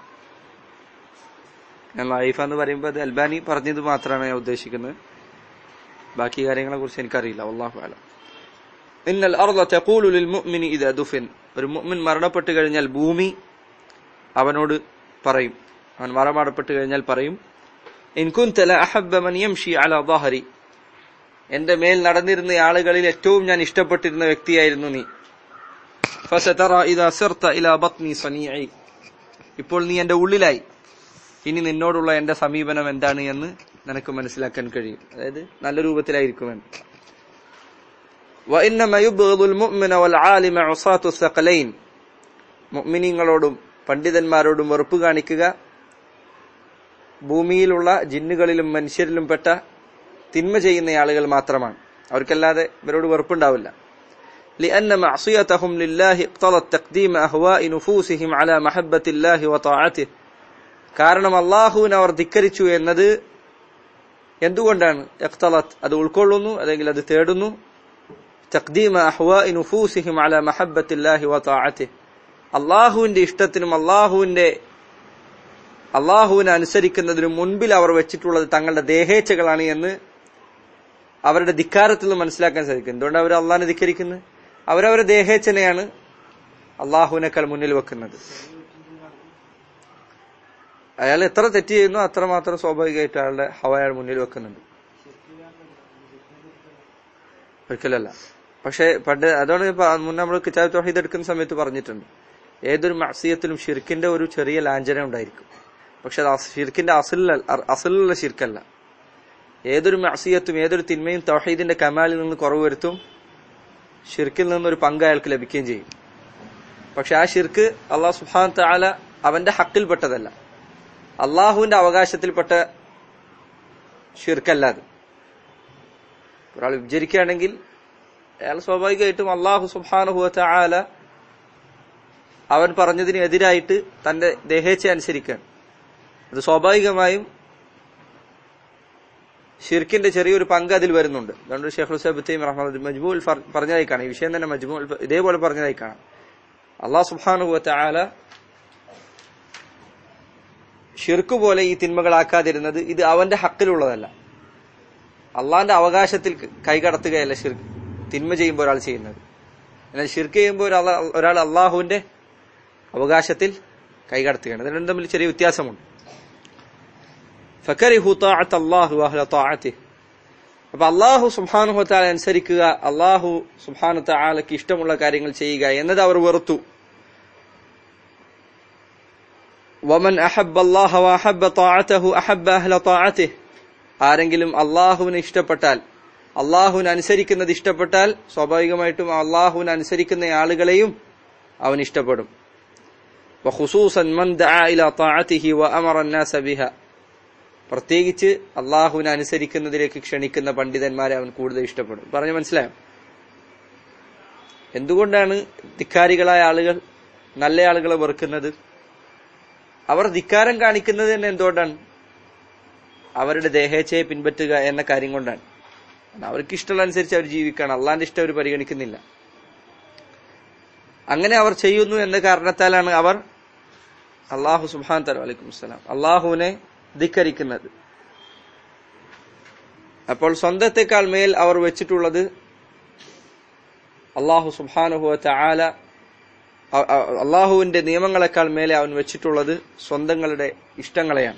ഞാൻ ലൈഫ എന്ന് പറയുമ്പോൾ അത് അൽബാനി പറഞ്ഞത് മാത്രമാണ് ഞാൻ ഉദ്ദേശിക്കുന്നത് ബാക്കി കാര്യങ്ങളെ കുറിച്ച് എനിക്കറിയില്ല അള്ളാഹു അലം ഇന്നൽ അർള തഖൂലു ലിൽ മുഅ്മിനി ഇദാ ദുഫിൻ ഒരു മുഅ്മിൻ മരണപ്പെട്ടു കഴിഞ്ഞാൽ ഭൂമി അവനോട് പറയും അവൻ മരണപ്പെട്ട് കഴിഞ്ഞാൽ പറയും ഇൻ കുൻത ല അഹബ്ബ മൻ യംഷി അലാ ظهري എന്റെ മേൽ നടന്നിരുന്ന ആളുകളിൽ ഏറ്റവും ഞാൻ ഇഷ്ടപ്പെട്ടിരുന്ന വ്യക്തിയായിരുന്നു നീ ഫസതറ ഇദാ സിർത ഇലാ ബത്നി സനീഇ ഇപ്പോൾ നീ എന്റെ ഉള്ളിലായി ഇനി നിന്നോടുള്ള എന്റെ സമീപനം എന്താണ് എന്ന് നിനക്ക് മനസ്സിലാക്കാൻ കഴിയും അതായത് നല്ല രൂപത്തിലായിരിക്കുമെന്ന് وإنما يبغض المؤمن والعالم عصاة الثقلين മുഅ്മിനീങ്ങളോടും പണ്ഡിതന്മാരോടും വെറുപ്പ് കാണിക്കുക ഭൂമിയിലുള്ള ജിന്നുകളിലും മനുഷ്യരിലും പെട്ട തിന്മ ചെയ്യുന്ന ആളുകൾ മാത്രമാണ് അവർക്കല്ലാതെ ഇവരോട് വെറുപ്പുണ്ടാവില്ല لأن معصيتهم لله اقتضت تقديم أهواء نفوسهم على محبة الله وطاعته കാരണം അള്ളാഹുവിനെ അവർ ധിക്കരിച്ചു എന്നത് എന്തുകൊണ്ടാണ് എക്തലത്ത് അത് ഉൾക്കൊള്ളുന്നു അല്ലെങ്കിൽ അത് തേടുന്നു തഖ്ദീമ അഹ്വാഇ നുഫൂസിഹിം അല മഹബ്ബത്തില്ലാഹി വതആഅതിഹി അള്ളാഹുവിന്റെ ഇഷ്ടത്തിനും അള്ളാഹുവിന്റെ അള്ളാഹുവിനെ അനുസരിക്കുന്നതിനും മുൻപിൽ അവർ വെച്ചിട്ടുള്ളത് തങ്ങളുടെ ദേഹേച്ഛകളാണ് എന്ന് അവരുടെ ധിക്കാരത്തിൽ നിന്ന് മനസ്സിലാക്കാൻ സാധിക്കും എന്തുകൊണ്ട് അവർ അള്ളാഹിനെ ധിക്കരിക്കുന്നത് അവരവരുടെ ദേഹേച്ഛനെയാണ് അള്ളാഹുവിനേക്കാൾ മുന്നിൽ വെക്കുന്നത് അയാൾ എത്ര തെറ്റ് ചെയ്യുന്നു അത്രമാത്രം സ്വാഭാവികമായിട്ട് അയാളുടെ ഹവ അയാൾ മുന്നിൽ വെക്കുന്നുണ്ട് ഒരിക്കലല്ല പക്ഷെ പണ്ട് അതുകൊണ്ട് ഇപ്പൊ മുന്നേ നമ്മൾ കിതാബ് തൊഹീദ് എടുക്കുന്ന സമയത്ത് പറഞ്ഞിട്ടുണ്ട് ഏതൊരു മഅസിയത്തിലും ഷിർക്കിന്റെ ഒരു ചെറിയ ലാഞ്ചന ഉണ്ടായിരിക്കും പക്ഷെ അത് അസ് ഷിർക്കിന്റെ അസലിൽ അസലിലുള്ള ഷിർക്കല്ല ഏതൊരു മഅസിയത്തും ഏതൊരു തിന്മയും തൗഹീദിന്റെ കമാലിൽ നിന്ന് കുറവ് വരുത്തും ഷിർക്കിൽ നിന്നൊരു പങ്ക് അയാൾക്ക് ലഭിക്കുകയും ചെയ്യും പക്ഷെ ആ ഷിർക്ക് അള്ളാഹു സുഹാൻ താല അവന്റെ ഹക്കിൽപ്പെട്ടതല്ല അള്ളാഹുവിന്റെ അവകാശത്തിൽപ്പെട്ട ഷിർക്കല്ല അത് ഒരാൾ വിഭജിക്കുകയാണെങ്കിൽ അയാൾ സ്വാഭാവികമായിട്ടും അള്ളാഹു സുബാനുഹുവത്ത ആല അവൻ പറഞ്ഞതിന് എതിരായിട്ട് തന്റെ ദേഹേച്ഛ അനുസരിക്കുകയാണ് അത് സ്വാഭാവികമായും ഷിർക്കിന്റെ ചെറിയൊരു പങ്ക് അതിൽ വരുന്നുണ്ട് അതുകൊണ്ട് ഷെയ്ഖ് ഹുസൈബത്തീം റഹ്മദ് മജ്മൂൽ ഫർ- പറഞ്ഞതായി കാണാം ഈ വിഷയം തന്നെ മജ്മൂൽ ഇതേപോലെ പറഞ്ഞതായി കാണാം അള്ളാഹു സുബാനുഹുവത്ത ആല ഷിർക്ക് പോലെ ഈ തിന്മകളാക്കാതിരുന്നത് ഇത് അവന്റെ ഹക്കിലുള്ളതല്ല അള്ളാന്റെ അവകാശത്തിൽ കൈകടത്തുകയല്ല ഷിർക്ക് തിന്മ ചെയ്യുമ്പോൾ ഒരാൾ ചെയ്യുന്നത് എന്നാൽ ഷിർക്ക് ചെയ്യുമ്പോൾ ഒരാൾ ഒരാൾ അള്ളാഹുവിന്റെ അവകാശത്തിൽ കൈകടത്തുകയാണ് ഇത് രണ്ടും തമ്മിൽ ചെറിയ വ്യത്യാസമുണ്ട് ഫക്കരിഹു താഅത്ത് അല്ലാഹു വഅഹ്ല താഅത്തിഹി അപ്പൊ അള്ളാഹു സുബ്ഹാനഹു തആല അനുസരിക്കുക അള്ളാഹു സുബ്ഹാനഹു തആലക്ക് ഇഷ്ടമുള്ള കാര്യങ്ങൾ ചെയ്യുക എന്നത് അവർ വെറുത്തു വമൻ അഹബ്ബ അല്ലാഹ വഅഹബ്ബ താഅതഹു അഹബ്ബ അഹ്ല താഅത്തിഹി ആരെങ്കിലും അള്ളാഹുവിനെ ഇഷ്ടപ്പെട്ടാൽ അള്ളാഹുവിനെ അനുസരിക്കുന്നത് ഇഷ്ടപ്പെട്ടാൽ സ്വാഭാവികമായിട്ടും അള്ളാഹുവിനെ അനുസരിക്കുന്ന ആളുകളെയും അവൻ ഇഷ്ടപ്പെടും വഖുസൂസൻ മൻ ദഅ ഇലാ താഅതിഹി വഅമറ അന്നാസ ബിഹ പ്രത്യേകിച്ച് അള്ളാഹുവിനെ അനുസരിക്കുന്നതിലേക്ക് ക്ഷണിക്കുന്ന പണ്ഡിതന്മാരെ അവൻ കൂടുതൽ ഇഷ്ടപ്പെടും പറഞ്ഞു മനസ്സിലായോ എന്തുകൊണ്ടാണ് ധിക്കാരികളായ ആളുകൾ നല്ല ആളുകളെ വെറുക്കുന്നത് അവർ ധിക്കാരം കാണിക്കുന്നത് തന്നെ എന്തുകൊണ്ടാണ് അവരുടെ ദേഹേച്ഛയെ പിൻപറ്റുക എന്ന കാര്യം കൊണ്ടാണ് അവർക്ക് ഇഷ്ടമുള്ള അനുസരിച്ച് അവർ ജീവിക്കുകയാണ് അള്ളാന്റെ ഇഷ്ടം അവർ പരിഗണിക്കുന്നില്ല അങ്ങനെ അവർ ചെയ്യുന്നു എന്ന കാരണത്താലാണ് അവർ അള്ളാഹു സുബാൻ തല വലൈക്കും സ്ലാം അള്ളാഹുവിനെ ധിക്കരിക്കുന്നത് അപ്പോൾ സ്വന്തത്തെക്കാൾ മേൽ അവർ വെച്ചിട്ടുള്ളത് അള്ളാഹു സുബാനുഹുവ ആല അള്ളാഹുവിന്റെ നിയമങ്ങളെക്കാൾ മേലെ അവൻ വെച്ചിട്ടുള്ളത് സ്വന്തങ്ങളുടെ ഇഷ്ടങ്ങളെയാണ്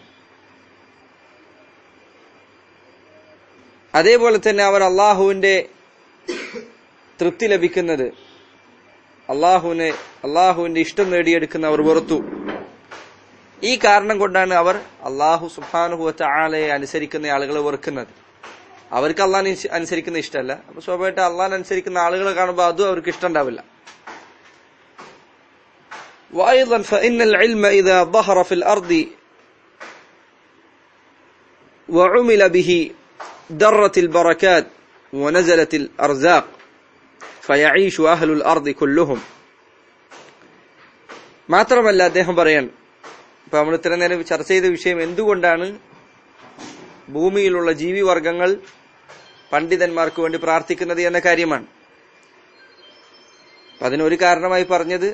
അതേപോലെ തന്നെ അവർ അള്ളാഹുവിന്റെ തൃപ്തി ലഭിക്കുന്നത് അള്ളാഹുവിനെ അള്ളാഹുവിന്റെ ഇഷ്ടം നേടിയെടുക്കുന്ന അവർ വെറുത്തു ഈ കാരണം കൊണ്ടാണ് അവർ അള്ളാഹു സുബാനുഹുവത്ത ആളയെ അനുസരിക്കുന്ന ആളുകളെ വെറുക്കുന്നത് അവർക്ക് അള്ളാഹിനെ അനുസരിക്കുന്ന ഇഷ്ടമല്ല അപ്പൊ സ്വാഭാവികമായിട്ട് അള്ളാഹിനെ അനുസരിക്കുന്ന ആളുകളെ കാണുമ്പോൾ അതും അവർക്ക് ഇഷ്ടം ഉണ്ടാവില്ല وأيضا فإن العلم إذا ظهر في الأرض وعمل به درت البركات ونزلت الأرزاق فيعيش أهل الأرض كلهم മാത്രമല്ല അദ്ദേഹം പറയാൻ ഇപ്പൊ നമ്മൾ ഇത്ര നേരം ചർച്ച ചെയ്ത വിഷയം എന്തുകൊണ്ടാണ് ഭൂമിയിലുള്ള ജീവിവർഗങ്ങൾ പണ്ഡിതന്മാർക്ക് വേണ്ടി പ്രാർത്ഥിക്കുന്നത് എന്ന കാര്യമാണ് അപ്പൊ അതിനൊരു കാരണമായി പറഞ്ഞത്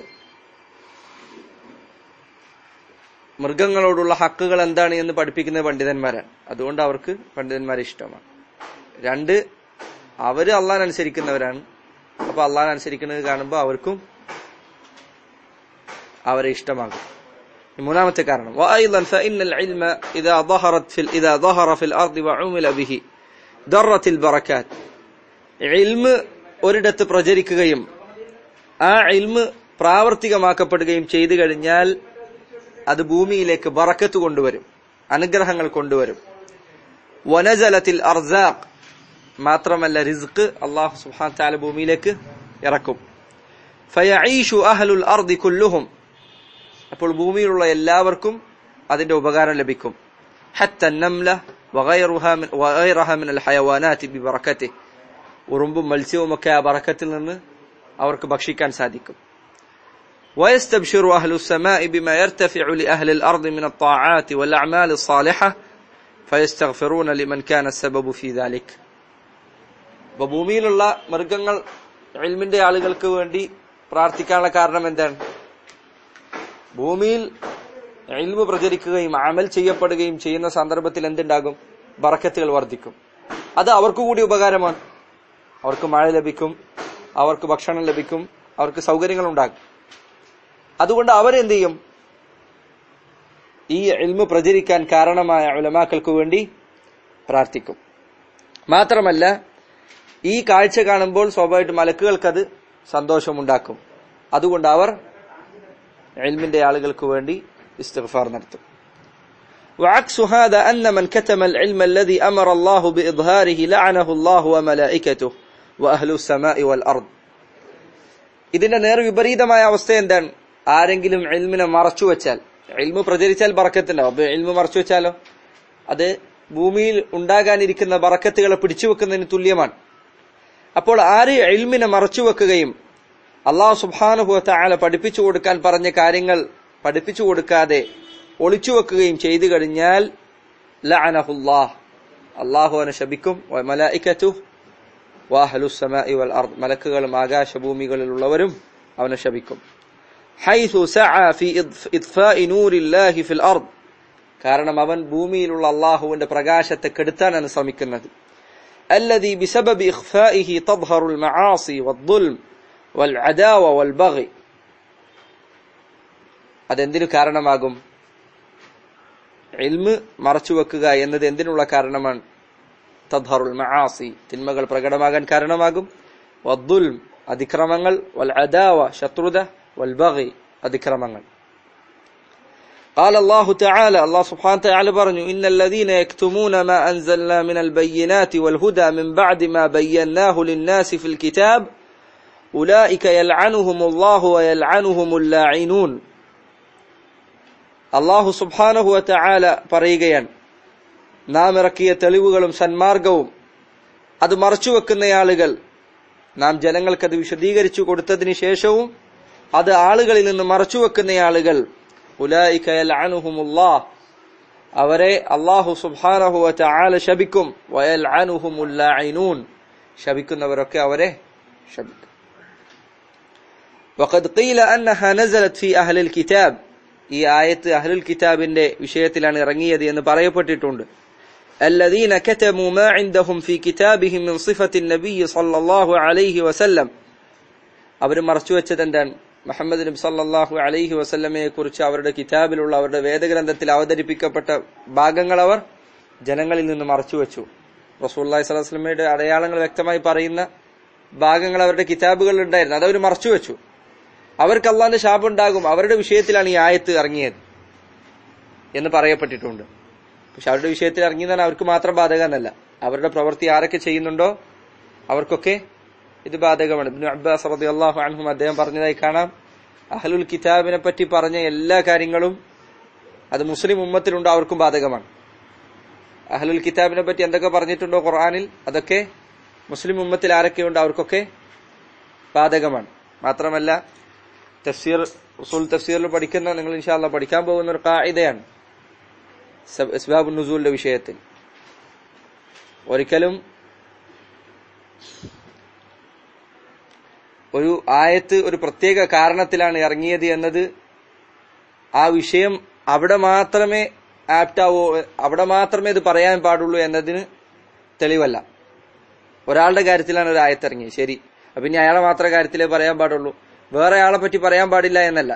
മൃഗങ്ങളോടുള്ള ഹക്കുകൾ എന്താണ് എന്ന് പഠിപ്പിക്കുന്ന പണ്ഡിതന്മാരാണ് അതുകൊണ്ട് അവർക്ക് പണ്ഡിതന്മാരെ ഇഷ്ടമാണ് രണ്ട് അവര് അള്ളാൻ അനുസരിക്കുന്നവരാണ് അപ്പൊ അള്ളാൻ അനുസരിക്കുന്നത് കാണുമ്പോൾ അവർക്കും അവരെ ഇഷ്ടമാകും മൂന്നാമത്തെ കാരണം وأيضا فإن العلم إذا ظهرت في إذا ظهر في الأرض وعمل به ضرت البركات علم ഒരിടത്ത് പ്രചരിക്കുകയും ആ ഇൽമ് പ്രാവർത്തികമാക്കപ്പെടുകയും ചെയ്തു കഴിഞ്ഞാൽ അത് ഭൂമിയിലേക്ക് ബറക്കത്ത് കൊണ്ടുവരും അനുഗ്രഹങ്ങൾ കൊണ്ടുവരും വനജലത്തിൽ അർസാഖ് മാത്രമല്ല റിസ്ക് അള്ളാഹു സുഹാൻ താല ഭൂമിയിലേക്ക് ഇറക്കും ഫയഈഷു അഹലുൽ അർദി കുല്ലുഹും അപ്പോൾ ഭൂമിയിലുള്ള എല്ലാവർക്കും അതിന്റെ ഉപകാരം ലഭിക്കും ഹത്ത നംല വഗൈറഹ മിൻ അൽ ഹയവാനാതി ബിബറക്കത്തിഹി ഉറുമ്പും മത്സ്യവും ഒക്കെ ആ ബറക്കത്തിൽ നിന്ന് അവർക്ക് ഭക്ഷിക്കാൻ സാധിക്കും ويستبشر أهل السماء بما يرتفع لأهل الأرض من الطاعات والأعمال الصالحة فيستغفرون لمن كان السبب في ذلك ഭൂമിയിലുള്ള മൃഗങ്ങൾ ഇൽമിന്റെ ആളുകൾക്ക് വേണ്ടി പ്രാർത്ഥിക്കാനുള്ള കാരണം എന്താണ് ഭൂമിയിൽ ഇൽമു പ്രചരിക്കുകയും അമൽ ചെയ്യപ്പെടുകയും ചെയ്യുന്ന സന്ദർഭത്തിൽ എന്തുണ്ടാകും ബറക്കത്തുകൾ വർദ്ധിക്കും അത് അവർക്ക് കൂടി ഉപകാരമാണ് അവർക്ക് മഴ ലഭിക്കും അവർക്ക് ഭക്ഷണം ലഭിക്കും അവർക്ക് സൗകര്യങ്ങൾ ഉണ്ടാകും അതുകൊണ്ട് അവരെന്ത് ചെയ്യും ഈ ഇൽമു പ്രചരിക്കാൻ കാരണമായ ഉലമാക്കൾക്ക് വേണ്ടി പ്രാർത്ഥിക്കും മാത്രമല്ല ഈ കാഴ്ച കാണുമ്പോൾ സ്വാഭാവികമായിട്ട് മലക്കുകൾക്കത് സന്തോഷമുണ്ടാക്കും അതുകൊണ്ട് അവർ ഇൽമിന്റെ ആളുകൾക്ക് വേണ്ടി ഇസ്തിഗ്ഫാർ നടത്തും وعكس هذا أن من كتم العلم الذي أمر الله بإظهاره لعنه الله وملائكته وأهل السماء والأرض ഇതിന്റെ നേർ വിപരീതമായ അവസ്ഥ എന്താണ് ആരെങ്കിലും എൽമിനെ മറച്ചു വെച്ചാൽ എൽമു പ്രചരിച്ചാൽ ബറക്കത്തുണ്ടാവും അപ്പൊ എൽമു മറച്ചു വെച്ചാലോ അത് ഭൂമിയിൽ ഉണ്ടാകാനിരിക്കുന്ന ബറക്കത്തുകളെ പിടിച്ചു വെക്കുന്നതിന് തുല്യമാണ് അപ്പോൾ ആര് എൽമിനെ മറച്ചു വെക്കുകയും അള്ളാഹു സുബാനുഭവത്തെ ആളെ പഠിപ്പിച്ചു കൊടുക്കാൻ പറഞ്ഞ കാര്യങ്ങൾ പഠിപ്പിച്ചു കൊടുക്കാതെ ഒളിച്ചു വെക്കുകയും ചെയ്തു കഴിഞ്ഞാൽ ലഅനഹുല്ലാഹ് അള്ളാഹു അവനെ ശപിക്കും മലായിക്കത്തു വാഹലുസമായി വൽ അർദ് മലക്കുകളും ആകാശഭൂമികളിലുള്ളവരും അവനെ ശപിക്കും حيث سعى في إطفاء نور الله في الأرض കാരണം അവൻ ഭൂമിയിലുള്ള അള്ളാഹുവിന്റെ പ്രകാശത്തെ കെടുത്താനാണ് ശ്രമിക്കുന്നത് الذي بسبب إخفائه تظهر المعاصي والظلم والعداوة والبغي അതെന്തിനു കാരണമാകും ഇൽമ് മറച്ചുവെക്കുക എന്നത് എന്തിനുള്ള കാരണമാണ് തദ്ഹറുൽ മആസി തിന്മകൾ പ്രകടമാകാൻ കാരണമാകും വദ്ദുൽം അതിക്രമങ്ങൾ വൽ അദാവ ശത്രുത വൽ ബഗി അതിക്രമങ്ങൾ قال الله تعالى الله سبحانه وتعالى برنو إن الذين يكتمون ما أنزلنا من البينات والهدى من بعد ما بيناه للناس في الكتاب أولئك يلعنهم الله ويلعنهم اللاعنون അള്ളാഹു സുബാനഹുവ ചായാല പറയുകയാണ് നാം ഇറക്കിയ തെളിവുകളും സന്മാർഗവും അത് മറച്ചുവെക്കുന്ന ആളുകൾ നാം ജനങ്ങൾക്കത് വിശദീകരിച്ചു കൊടുത്തതിന് ശേഷവും അത് ആളുകളിൽ നിന്ന് മറച്ചുവെക്കുന്ന ആളുകൾ ഉലായിക്കയൽഅനുഹുമുല്ലാ അവരെ അള്ളാഹു സുബാനഹുവ ചായാല ശപിക്കും വയൽ അനുഹുമുല്ലൂൻ ശപിക്കുന്നവരൊക്കെ അവരെ ശപിക്കും وقد قيل أنها نزلت في أهل الكتاب ഈ ആയത്ത് അഹ്ലുൽ കിതാബിന്റെ വിഷയത്തിലാണ് ഇറങ്ങിയത് എന്ന് പറയപ്പെട്ടിട്ടുണ്ട് الذين كتموا ما عندهم في كتابهم من صفة النبي صلى الله عليه وسلم അവർ മറച്ചു വെച്ചത് എന്താണ് മുഹമ്മദ് നബി സല്ലല്ലാഹു അലൈഹി വസല്ലമയെ കുറിച്ച് അവരുടെ കിതാബിലുള്ള അവരുടെ വേദഗ്രന്ഥത്തിൽ അവതരിപ്പിക്കപ്പെട്ട ഭാഗങ്ങൾ അവർ ജനങ്ങളിൽ നിന്ന് മറച്ചു വെച്ചു റസൂല്ലാഹി സ്വല്ലല്ലാഹു അലൈഹി വസല്ലമയുടെ അടയാളങ്ങൾ വ്യക്തമായി പറയുന്ന ഭാഗങ്ങൾ അവരുടെ കിതാബുകളിൽ ഉണ്ടായിരുന്നു അത് അവർ മറച്ചു വെച്ചു അവർക്ക് അള്ളാന്റെ ശാപം ഉണ്ടാകും അവരുടെ വിഷയത്തിലാണ് ഈ ആയത്ത് ഇറങ്ങിയത് എന്ന് പറയപ്പെട്ടിട്ടുണ്ട് പക്ഷെ അവരുടെ വിഷയത്തിൽ ഇറങ്ങിയതാണ് അവർക്ക് മാത്രം ബാധകമെന്നല്ല അവരുടെ പ്രവൃത്തി ആരൊക്കെ ചെയ്യുന്നുണ്ടോ അവർക്കൊക്കെ ഇത് ബാധകമാണ് ഇബ്നു അബ്ബാസ് റളിയല്ലാഹു അൻഹും അദ്ദേഹം പറഞ്ഞതായി കാണാം അഹ്ലുൽ കിതാബിനെ പറ്റി പറഞ്ഞ എല്ലാ കാര്യങ്ങളും അത് മുസ്ലിം ഉമ്മത്തിലുണ്ടോ അവർക്കും ബാധകമാണ് അഹ്ലുൽ കിതാബിനെ പറ്റി എന്തൊക്കെ പറഞ്ഞിട്ടുണ്ടോ ഖുർആനിൽ അതൊക്കെ മുസ്ലിം ഉമ്മത്തിൽ ആരൊക്കെയുണ്ടോ അവർക്കൊക്കെ ബാധകമാണ് മാത്രമല്ല തഫ്സീർ ഉസൂൽ തഫ്സീറിൽ പഠിക്കുന്ന നിങ്ങൾ ഇൻഷാല്ല പഠിക്കാൻ പോകുന്ന ഒരു കായിതയാണ് ഇസ്ബാബുൽ നുസൂലിന്റെ വിഷയത്തിൽ ഒരിക്കലും ഒരു ആയത്ത് ഒരു പ്രത്യേക കാരണത്തിലാണ് ഇറങ്ങിയത് എന്നത് ആ വിഷയം അവിടെ മാത്രമേ ആപ്റ്റാവോ അവിടെ മാത്രമേ ഇത് പറയാൻ പാടുള്ളൂ എന്നതിന് തെളിവല്ല ഒരാളുടെ കാര്യത്തിലാണ് ഒരു ആയത്ത് ഇറങ്ങിയത് ശരി അപ്പൊ ഇനി അയാളെ മാത്രമേ കാര്യത്തിലേ പറയാൻ പാടുള്ളൂ വേറെ ആളെ പറ്റി പറയാൻ പാടില്ല എന്നല്ല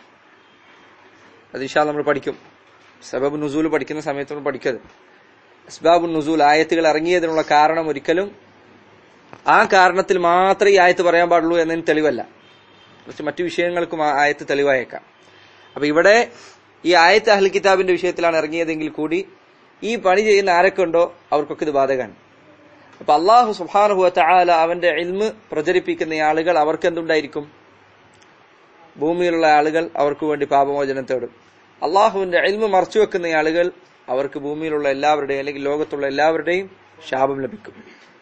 അത് ഇഷാ നമ്മൾ പഠിക്കും സബബ് നുസൂൽ പഠിക്കുന്ന സമയത്ത് നമ്മൾ പഠിക്കരുത് അസ്ബാബു നുസൂൽ ആയത്തുകൾ ഇറങ്ങിയതിനുള്ള കാരണം ഒരിക്കലും ആ കാരണത്തിൽ മാത്രമേ ഈ ആയത്ത് പറയാൻ പാടുള്ളൂ എന്നതിന് തെളിവല്ല കുറച്ച് മറ്റു വിഷയങ്ങൾക്കും ആ ആയത്ത് തെളിവായേക്കാം അപ്പൊ ഇവിടെ ഈ ആയത്ത് അഹ്ൽ കിതാബിന്റെ വിഷയത്തിലാണ് ഇറങ്ങിയതെങ്കിൽ കൂടി ഈ പണി ചെയ്യുന്ന ആരൊക്കെ ഉണ്ടോ അവർക്കൊക്കെ ഇത് ബാധകമാണ് അപ്പൊ അള്ളാഹു സുബാനുഹുവ ചായാല അവന്റെ ഇൽമ് പ്രചരിപ്പിക്കുന്ന ആളുകൾ അവർക്ക് എന്തുണ്ടായിരിക്കും ഭൂമിയിലുള്ള ആളുകൾ അവർക്ക് വേണ്ടി പാപമോചനം തേടും അള്ളാഹുവിന്റെ ഇൽമ മറച്ചുവെക്കുന്ന ആളുകൾ അവർക്ക് ഭൂമിയിലുള്ള എല്ലാവരുടെയും അല്ലെങ്കിൽ ലോകത്തുള്ള എല്ലാവരുടെയും ശാപം ലഭിക്കും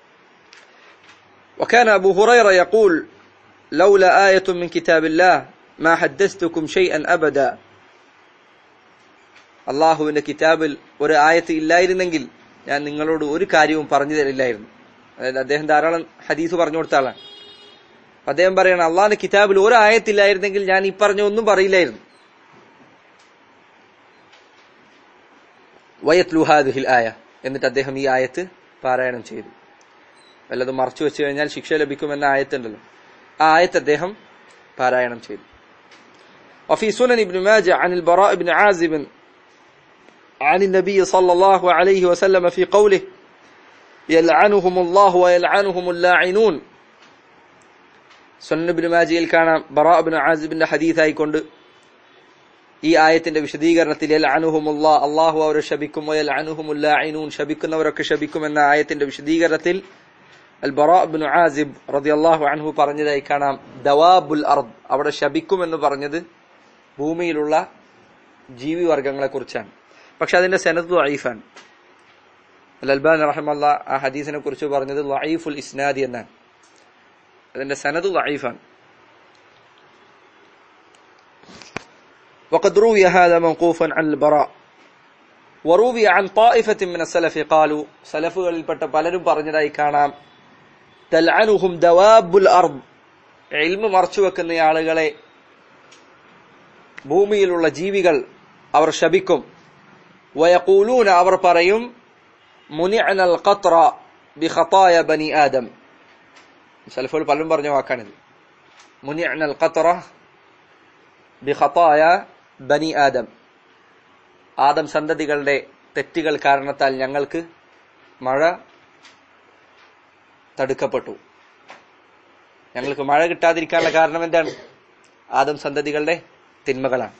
وكان أبو هريرة يقول لولا آية من كتاب الله ما حدثتكم شيئا أبدا അള്ളാഹുവിന്റെ കിതാബിൽ ഒരു ആയത്ത് ഇല്ലായിരുന്നെങ്കിൽ ഞാൻ നിങ്ങളോട് ഒരു കാര്യവും പറഞ്ഞു തരില്ലായിരുന്നു അതായത് അദ്ദേഹം ധാരാളം ഹദീസ് പറഞ്ഞു കൊടുത്ത ആളാണ് അദ്ദേഹം പറയണം അള്ളാഹിന്റെ കിതാബിൽ ഒരു ആയത്തില്ലായിരുന്നെങ്കിൽ ഞാൻ ഈ പറഞ്ഞ ഒന്നും പറയില്ലായിരുന്നു വയത്ലുഹാദിഹിൽ ആയ എന്നിട്ട് അദ്ദേഹം ഈ ആയത്ത് പാരായണം ചെയ്തു വല്ലതും മറച്ചു വെച്ചു കഴിഞ്ഞാൽ ശിക്ഷ ലഭിക്കുമെന്ന ആയത്തുണ്ടല്ലോ ആ ആയത്ത് അദ്ദേഹം പാരായണം ചെയ്തു وفي سنن ابن ماجه عن البراء بن عازب عن النبي صلى الله عليه وسلم في قوله يلعنهم الله ويلعنهم اللاعنون സുന്നബിന് മാജിയിൽ കാണാം ബറാബിന് ആസിബിന്റെ ഹദീസായിക്കൊണ്ട് ഈ ആയത്തിന്റെ വിശദീകരണത്തിൽ എൽ അനുഹുമുല്ല അള്ളാഹു അവരെ ശപിക്കും എൽ അനുഹുമുല്ലൂൻ ശപിക്കുന്നവരൊക്കെ ശപിക്കും എന്ന ആയത്തിന്റെ വിശദീകരണത്തിൽ അൽ ബറാബിന് ആസിബ് റതി അള്ളാഹു അൻഹു പറഞ്ഞതായി കാണാം ദവാബുൽ അർദ് അവിടെ ശപിക്കും എന്ന് പറഞ്ഞത് ഭൂമിയിലുള്ള ജീവി വർഗങ്ങളെ കുറിച്ചാണ് പക്ഷെ അതിന്റെ സെനത് ലൈഫാണ് അൽ അൽബാൻ റഹമല്ല ആ ഹദീസിനെ കുറിച്ച് പറഞ്ഞത് ലൈഫുൽ ഇസ്നാദി എന്നാണ് അതിന്റെ സനത് ലൈഫാണ് وقد روي هذا موقوفا عن البراء وروي عن طائفة من السلف قالوا സലഫുകളിൽപ്പെട്ട പലരും പറഞ്ഞതായി കാണാം തൽഅനുഹും ദവാബുൽ അർദ് ഇൽമു മറച്ചു വെക്കുന്ന ആളുകളെ ഭൂമിയിലുള്ള ജീവികൾ അവർ ശപിക്കും വയക്കൂലൂന അവർ പറയും മുനിഅനൽ ഖത്ര ബിഖതായ ബനി ആദം സലഫുകൾ പലരും പറഞ്ഞ വാക്കാണിത് മുനിഅന അൽ ഖത്ര ബിഖതായ ബനി ആദം ആദം സന്തതികളുടെ തെറ്റുകൾ കാരണത്താൽ ഞങ്ങൾക്ക് മഴ തടുക്കപ്പെട്ടു ഞങ്ങൾക്ക് മഴ കിട്ടാതിരിക്കാനുള്ള കാരണം എന്താണ് ആദം സന്തതികളുടെ തിന്മകളാണ്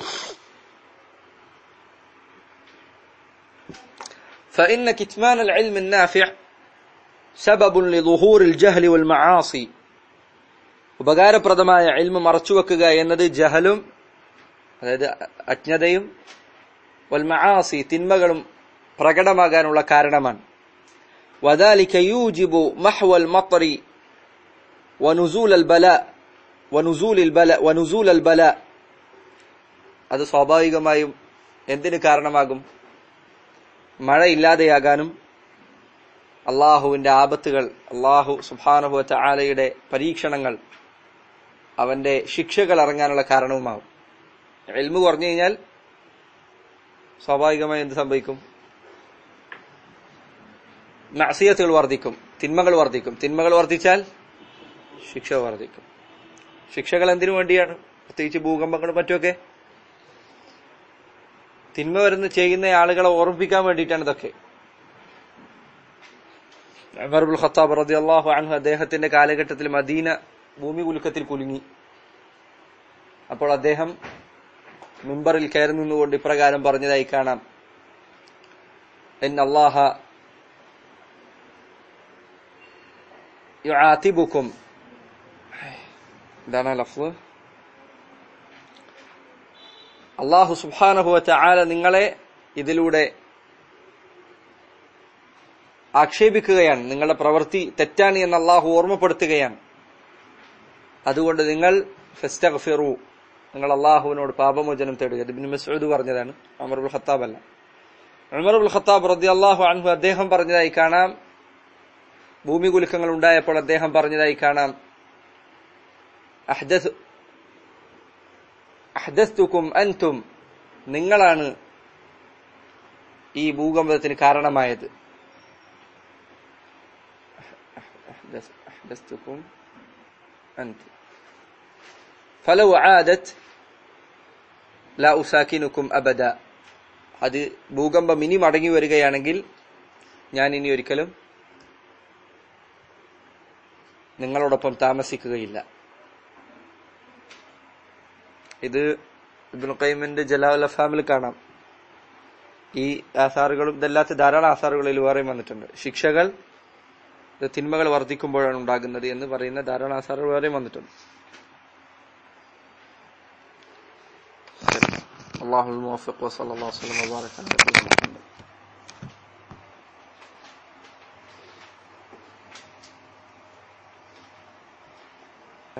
فإن كتمان العلم النافع سبب لظهور الجهل والمعاصي ഉപകാരപ്രദമായ ഇൽമ മറച്ചുവെക്കുക എന്നത് ജഹലും അതായത് അജ്ഞതയും വൽമആസി തിന്മകളും പ്രകടമാകാനുള്ള കാരണമാണ് وذلك يوجب محو المطر ونزول البلاء ونزول البلاء ونزول البلاء അത് സ്വാഭാവികമായും എന്തിന് കാരണമാകും മഴ ഇല്ലാതെയാകാനും അള്ളാഹുവിന്റെ ആപത്തുകൾ അള്ളാഹു സുബാനുഹു ആലയുടെ പരീക്ഷണങ്ങൾ അവന്റെ ശിക്ഷകൾ ഇറങ്ങാനുള്ള കാരണവുമാവും എൽമു കുറഞ്ഞു കഴിഞ്ഞാൽ സ്വാഭാവികമായി എന്ത് സംഭവിക്കും നസിയത്തുകൾ വർദ്ധിക്കും തിന്മകൾ വർദ്ധിക്കും തിന്മകൾ വർദ്ധിച്ചാൽ ശിക്ഷ വർദ്ധിക്കും ശിക്ഷകൾ എന്തിനു വേണ്ടിയാണ് പ്രത്യേകിച്ച് ഭൂകമ്പങ്ങളും മറ്റുമൊക്കെ തിന്മ വരുന്ന ചെയ്യുന്ന ആളുകളെ ഓർമ്മിപ്പിക്കാൻ വേണ്ടിയിട്ടാണ് ഇതൊക്കെ ഉമർബുൽ ഖത്താബ് റതി അള്ളാഹു അൻഹു അദ്ദേഹത്തിന്റെ കാലഘട്ടത്തിൽ മദീന ഭൂമി കുലുക്കത്തിൽ കുലുങ്ങി അപ്പോൾ അദ്ദേഹം മിമ്പറിൽ കയറി നിന്നുകൊണ്ട് ഇപ്രകാരം പറഞ്ഞതായി കാണാം എൻ അള്ളാഹ യുആതിബുക്കും ഇതാണ് ലഫ്ള് അള്ളാഹു സുബാനഹുവറ്റ ആല നിങ്ങളെ ഇതിലൂടെ ആക്ഷേപിക്കുകയാണ് നിങ്ങളുടെ പ്രവൃത്തി തെറ്റാണ് എന്ന് അള്ളാഹു ഓർമ്മപ്പെടുത്തുകയാണ് അതുകൊണ്ട് നിങ്ങൾ ഫെസ്റ്റഫിറു നിങ്ങൾ അള്ളാഹുവിനോട് പാപമോചനം തേടുക ഇത് ബിൻ മസൂദ് പറഞ്ഞതാണ് അമറുൽ ഖത്താബ് അല്ല ഉമറുൽ ഖത്താബ് റതി അള്ളാഹു അൻഹു അദ്ദേഹം പറഞ്ഞതായി കാണാം ഭൂമി കുലുക്കങ്ങൾ ഉണ്ടായപ്പോൾ അദ്ദേഹം പറഞ്ഞതായി കാണാം അഹ്ദസ് അഹ്ദസ്തുക്കും അൻതും നിങ്ങളാണ് ഈ ഭൂകമ്പത്തിന് കാരണമായത് أحدثتكم أنت فلو عادت لا أساكنكم أبدا അത് ഭൂകമ്പം ഇനി മടങ്ങി വരികയാണെങ്കിൽ ഞാൻ ഇനി ഒരിക്കലും നിങ്ങളോടൊപ്പം താമസിക്കുകയില്ല ഇത് ഇബ്നു ഖൈമിന്റെ ജലാൽ അഫാമിൽ കാണാം ഈ ആസാറുകളും ഇതല്ലാത്ത ധാരാളം ആസാറുകളിൽ വേറെയും വന്നിട്ടുണ്ട് ശിക്ഷകൾ ഇത് തിന്മകൾ വർദ്ധിക്കുമ്പോഴാണ് ഉണ്ടാകുന്നത് എന്ന് പറയുന്ന ധാരാളം ആസാറുകൾ വേറെയും വന്നിട്ടുണ്ട് അള്ളാഹു മുവഫിഖ് വസല്ലല്ലാഹു അലൈഹി വസല്ലം വബാറക അലാ നബിയിന മുഹമ്മദ്